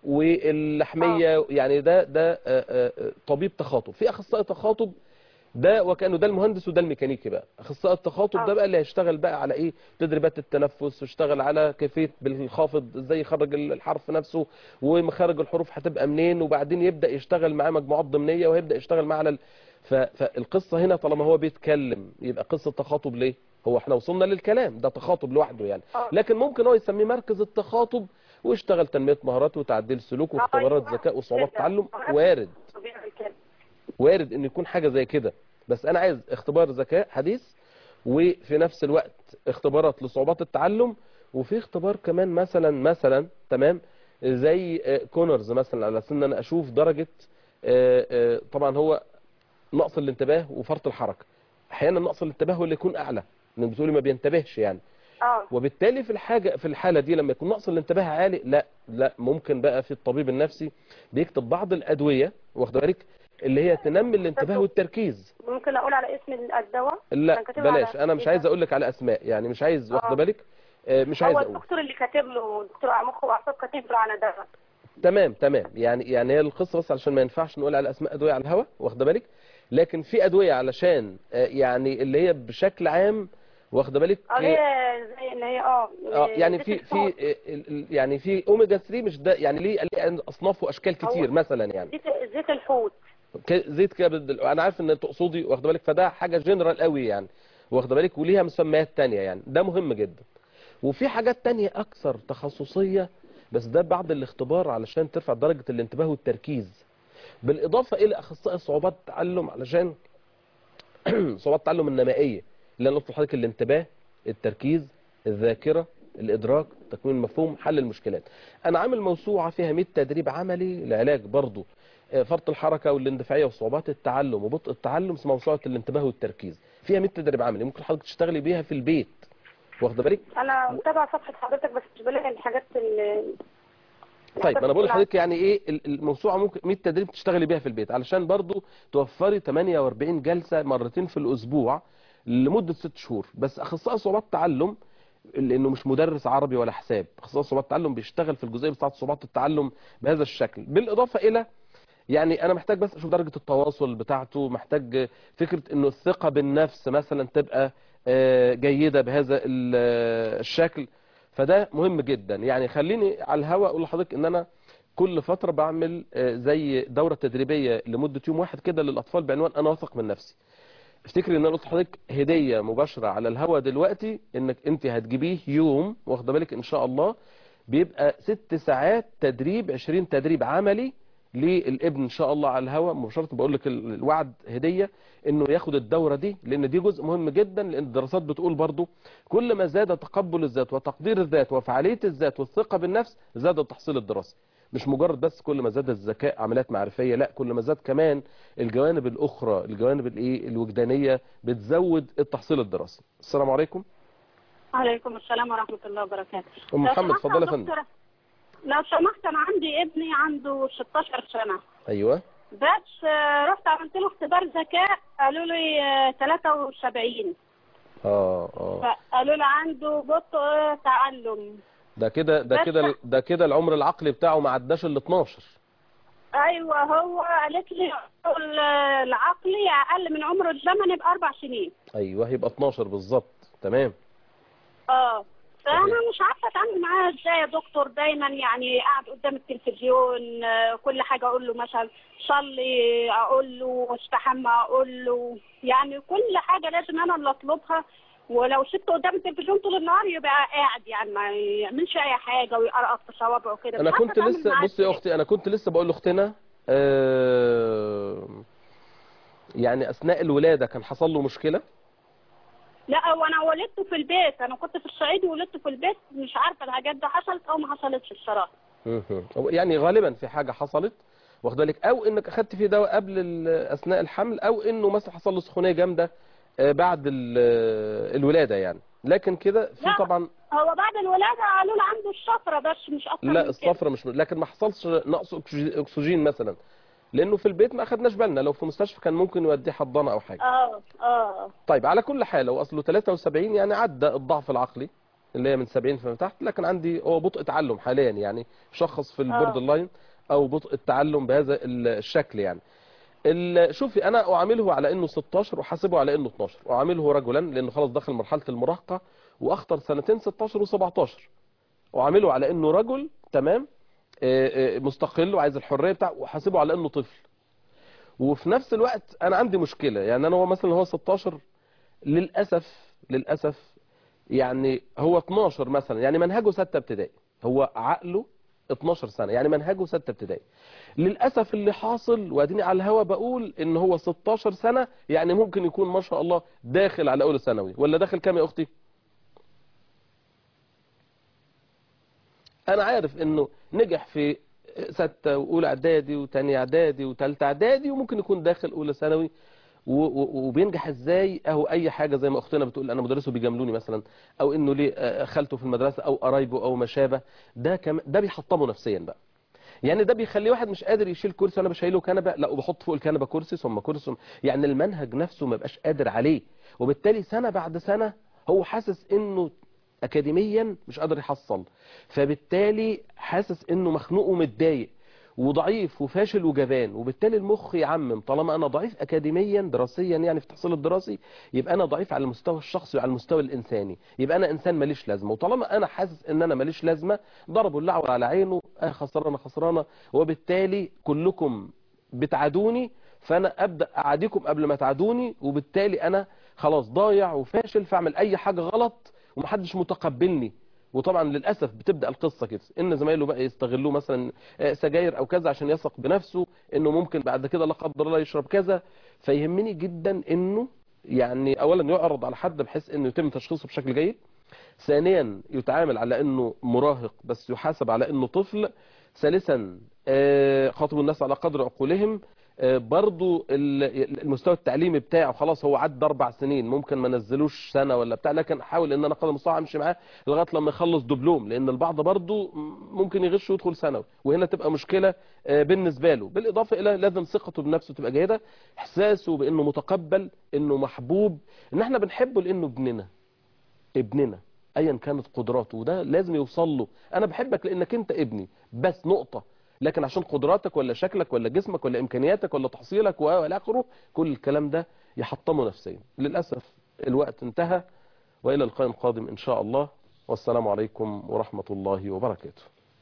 واللحميه يعني ده ده آه، آه، آه، طبيب تخاطب في اخصائي تخاطب ده وكانه ده المهندس وده الميكانيكي بقى اخصائي التخاطب ده آه. بقى اللي هيشتغل بقى على ايه تدريبات التنفس ويشتغل على كيفيه بالخافض ازاي يخرج الحرف نفسه ومخارج الحروف هتبقى منين وبعدين يبدا يشتغل معاه مجموعات ضمنيه وهيبدا يشتغل معاه على ال... ف... فالقصه هنا طالما هو بيتكلم يبقى قصه تخاطب ليه هو احنا وصلنا للكلام ده تخاطب لوحده يعني آه. لكن ممكن هو يسميه مركز التخاطب ويشتغل تنميه مهارات وتعديل سلوك واختبارات أيوة. ذكاء وصعوبات كده. تعلم وارد بيعمل كده وارد ان يكون حاجه زي كده بس انا عايز اختبار ذكاء حديث وفي نفس الوقت اختبارات لصعوبات التعلم وفي اختبار كمان مثلا مثلا تمام زي آه، كونرز مثلا على اساس ان انا اشوف درجه آه، آه، طبعا هو نقص الانتباه وفرط الحركه احيانا نقص الانتباه هو اللي يكون اعلى لان بتقولي ما بينتبهش يعني اه وبالتالي في الحاجه في الحاله دي لما يكون نقص الانتباه عالي لا لا ممكن بقى في الطبيب النفسي بيكتب بعض الادويه واخد بالك اللي هي تنمي الانتباه والتركيز ممكن اقول على اسم الدواء لا كان كاتبها بلاش على- انا مش عايز اقول لك على اسماء يعني مش عايز واخد آه. بالك آه، مش عايز هو اقول الدكتور اللي كاتب له دكتور مخ واعصاب كاتب له على دواء تمام تمام يعني يعني هي القصه بس علشان ما ينفعش نقول على اسماء ادويه على الهواء واخد بالك لكن في ادويه علشان آه، يعني اللي هي بشكل عام واخد بالك اه اللي هي زي اللي هي اه اه يعني في زيت في الفول. آه، ال- ال- يعني في اوميجا 3 مش ده يعني ليه ليه اصناف واشكال كتير هو- مثلا يعني زيت زيت الحوت ك- زيت كبد ال- انا عارف ان تقصدي واخد بالك فده حاجه جنرال قوي يعني واخد بالك وليها مسميات تانية يعني ده مهم جدا وفي حاجات تانية اكثر تخصصيه بس ده بعد الاختبار علشان ترفع درجه الانتباه والتركيز بالاضافه الى اخصائي صعوبات التعلم علشان صعوبات التعلم النمائيه اللي انا قلت لحضرتك الانتباه التركيز الذاكره الادراك تكوين المفهوم حل المشكلات انا عامل موسوعه فيها 100 تدريب عملي لعلاج برضه آه، فرط الحركه والاندفاعيه وصعوبات التعلم وبطء التعلم اسمها موسوعه الانتباه والتركيز فيها 100 تدريب عملي ممكن حضرتك تشتغلي بيها في البيت واخده بالك انا متابعه صفحه حضرتك بس مش بلاقي الحاجات اللي طيب ما انا بقول لحضرتك يعني ايه ال- الموسوعه ممكن 100 تدريب تشتغلي بيها في البيت علشان برضو توفري 48 جلسه مرتين في الاسبوع لمده 6 شهور بس اخصائي صعوبات تعلم لانه مش مدرس عربي ولا حساب اخصائي صعوبات التعلم بيشتغل في الجزئيه بتاعه صعوبات التعلم بهذا الشكل بالاضافه الى يعني انا محتاج بس اشوف درجه التواصل بتاعته محتاج فكره انه الثقه بالنفس مثلا تبقى آه، جيده بهذا ال- آه، الشكل فده مهم جدا يعني خليني على الهواء اقول لحضرتك ان انا كل فتره بعمل آه، زي دوره تدريبيه لمده يوم واحد كده للاطفال بعنوان انا واثق من نفسي افتكري ان انا قلت لحضرتك هديه مباشره على الهوا دلوقتي انك انت هتجيبيه يوم واخده بالك ان شاء الله بيبقى ست ساعات تدريب 20 تدريب عملي للابن ان شاء الله على الهوا مباشره بقول لك ال- الوعد هديه انه ياخد الدوره دي لان دي جزء مهم جدا لان الدراسات بتقول برضو كل ما زاد تقبل الذات وتقدير الذات وفعاليه الذات والثقه بالنفس زاد التحصيل الدراسي مش مجرد بس كل ما زاد الذكاء عمليات معرفيه لا كل ما زاد كمان الجوانب الاخرى الجوانب الايه الوجدانيه بتزود التحصيل الدراسي السلام عليكم عليكم السلام ورحمة الله وبركاته ام لو محمد سمحت اتفضلي يا يا فندم دكتور، لو سمحت أنا عندي ابني عنده 16 سنة ايوه بس آه، رحت عملت له اختبار ذكاء قالوا لي آه، 73 اه اه فقالوا لي عنده بطء تعلم ده كده ده بس- كده ده كده العمر العقلي بتاعه ما عداش ال 12 ايوه هو قالت لي ال- العقلي اقل من عمره الزمني باربع سنين ايوه هيبقى 12 بالظبط تمام اه صحيح. فانا مش عارفه اتعامل معاه ازاي يا دكتور دايما يعني قاعد قدام التلفزيون آه، كل حاجه اقول له مثلا صلي اقول له استحمى اقول له يعني كل حاجه لازم انا اللي اطلبها ولو سبت قدام التلفزيون طول النهار يبقى قاعد يعني ما يعملش اي حاجه ويقرقط في صوابعه كده انا مش عارفة كنت أتعامل لسه معاه بصي يا إزاي. اختي انا كنت لسه بقول لاختنا آه يعني اثناء الولاده كان حصل له مشكله لا وانا ولدته في البيت انا كنت في الصعيد وولدته في البيت مش عارفه الحاجات دي حصلت او ما حصلتش الصراحه مهم. أو يعني غالبا في حاجه حصلت واخد بالك او انك اخدت فيه دواء قبل ال- اثناء الحمل او انه مثلا حصل له سخونيه جامده آه، بعد ال- آه، الولاده يعني لكن كده في لا. طبعا هو بعد الولاده قالوا له عنده الصفرة بس مش اكتر من لا كده. الصفرة مش لكن ما حصلش نقص أكسجين- اكسجين مثلا لانه في البيت ما اخدناش بالنا لو في مستشفى كان ممكن يوديه حضانه او حاجه اه اه طيب على كل حال هو اصله 73 يعني عدى الضعف العقلي اللي هي من 70 فما تحت لكن عندي هو بطء تعلم حاليا يعني شخص في البورد لاين او بطء التعلم بهذا الشكل يعني ال- شوفي انا اعامله على انه 16 وحاسبه على انه 12 اعامله رجلا لانه خلاص دخل مرحله المراهقه واخطر سنتين 16 و17 اعامله على انه رجل تمام آه، آه، مستقل وعايز الحريه بتاعه وحاسبه على انه طفل وفي نفس الوقت انا عندي مشكله يعني انا هو مثلا هو 16 للاسف للاسف يعني هو 12 مثلا يعني منهجه 6 ابتدائي هو عقله 12 سنه يعني منهجه 6 ابتدائي للاسف اللي حاصل واديني على الهوا بقول ان هو 16 سنه يعني ممكن يكون ما شاء الله داخل على اولى ثانوي ولا داخل كام يا اختي انا عارف انه نجح في ستة واولى اعدادي وتانية اعدادي وتالتة اعدادي وممكن يكون داخل اولى ثانوي و- و- وبينجح ازاي اهو اي حاجه زي ما اختنا بتقول انا مدرسه بيجاملوني مثلا او انه ليه آه، خالته في المدرسه او قرايبه او ما شابه ده كم ده بيحطمه نفسيا بقى يعني ده بيخلي واحد مش قادر يشيل كرسي وانا بشيله كنبه لا وبحط فوق الكنبه كرسي ثم كرسي ثم- يعني المنهج نفسه ما بقاش قادر عليه وبالتالي سنه بعد سنه هو حاسس انه اكاديميا مش قادر يحصل فبالتالي حاسس انه مخنوق ومتضايق وضعيف وفاشل وجبان وبالتالي المخ يعمم طالما انا ضعيف اكاديميا دراسيا يعني في التحصيل الدراسي يبقى انا ضعيف على المستوى الشخصي وعلى المستوى الانساني يبقى انا انسان ماليش لازمه وطالما انا حاسس ان انا ماليش لازمه ضربوا اللعوه على عينه اه خسرانه خسرانه وبالتالي كلكم بتعادوني فانا ابدا اعاديكم قبل ما تعادوني وبالتالي انا خلاص ضايع وفاشل فاعمل اي حاجه غلط ومحدش متقبلني وطبعا للاسف بتبدا القصه كده ان زمايله بقى يستغلوه مثلا آه، سجاير او كذا عشان يثق بنفسه انه ممكن بعد كده لا قدر الله يشرب كذا فيهمني جدا انه يعني اولا يعرض على حد بحيث انه يتم تشخيصه بشكل جيد ثانيا يتعامل على انه مراهق بس يحاسب على انه طفل ثالثا آه، خاطب الناس على قدر عقولهم آه، برضو ال- المستوى التعليمي بتاعه خلاص هو عدى اربع سنين ممكن ما نزلوش سنه ولا بتاع لكن احاول ان انا قدر المستطاع امشي معاه لغايه لما يخلص دبلوم لان البعض برضو ممكن يغش ويدخل ثانوي وهنا تبقى مشكله آه، بالنسبه له بالاضافه الى لازم ثقته بنفسه تبقى جيده احساسه بانه متقبل انه محبوب ان احنا بنحبه لانه ابننا ابننا ايا كانت قدراته وده لازم يوصل له انا بحبك لانك انت ابني بس نقطه لكن عشان قدراتك ولا شكلك ولا جسمك ولا امكانياتك ولا تحصيلك و- والى اخره كل الكلام ده يحطمه نفسيا للاسف الوقت انتهى والى اللقاء القادم ان شاء الله والسلام عليكم ورحمه الله وبركاته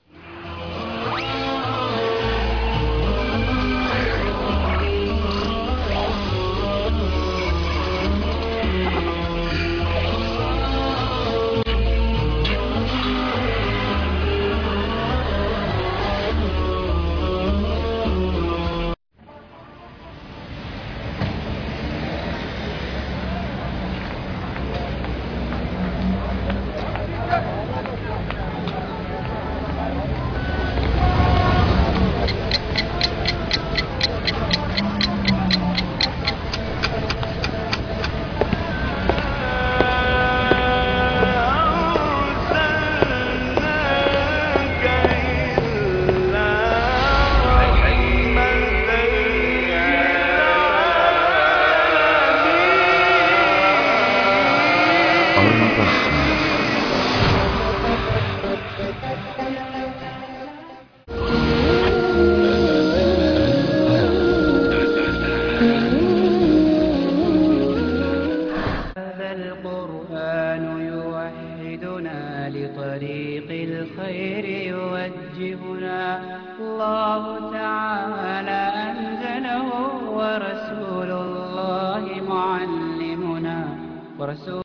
هذا القرآن يوحدنا لطريق الخير يوجهنا الله تعالى أنزله ورسول الله معلمنا ورسول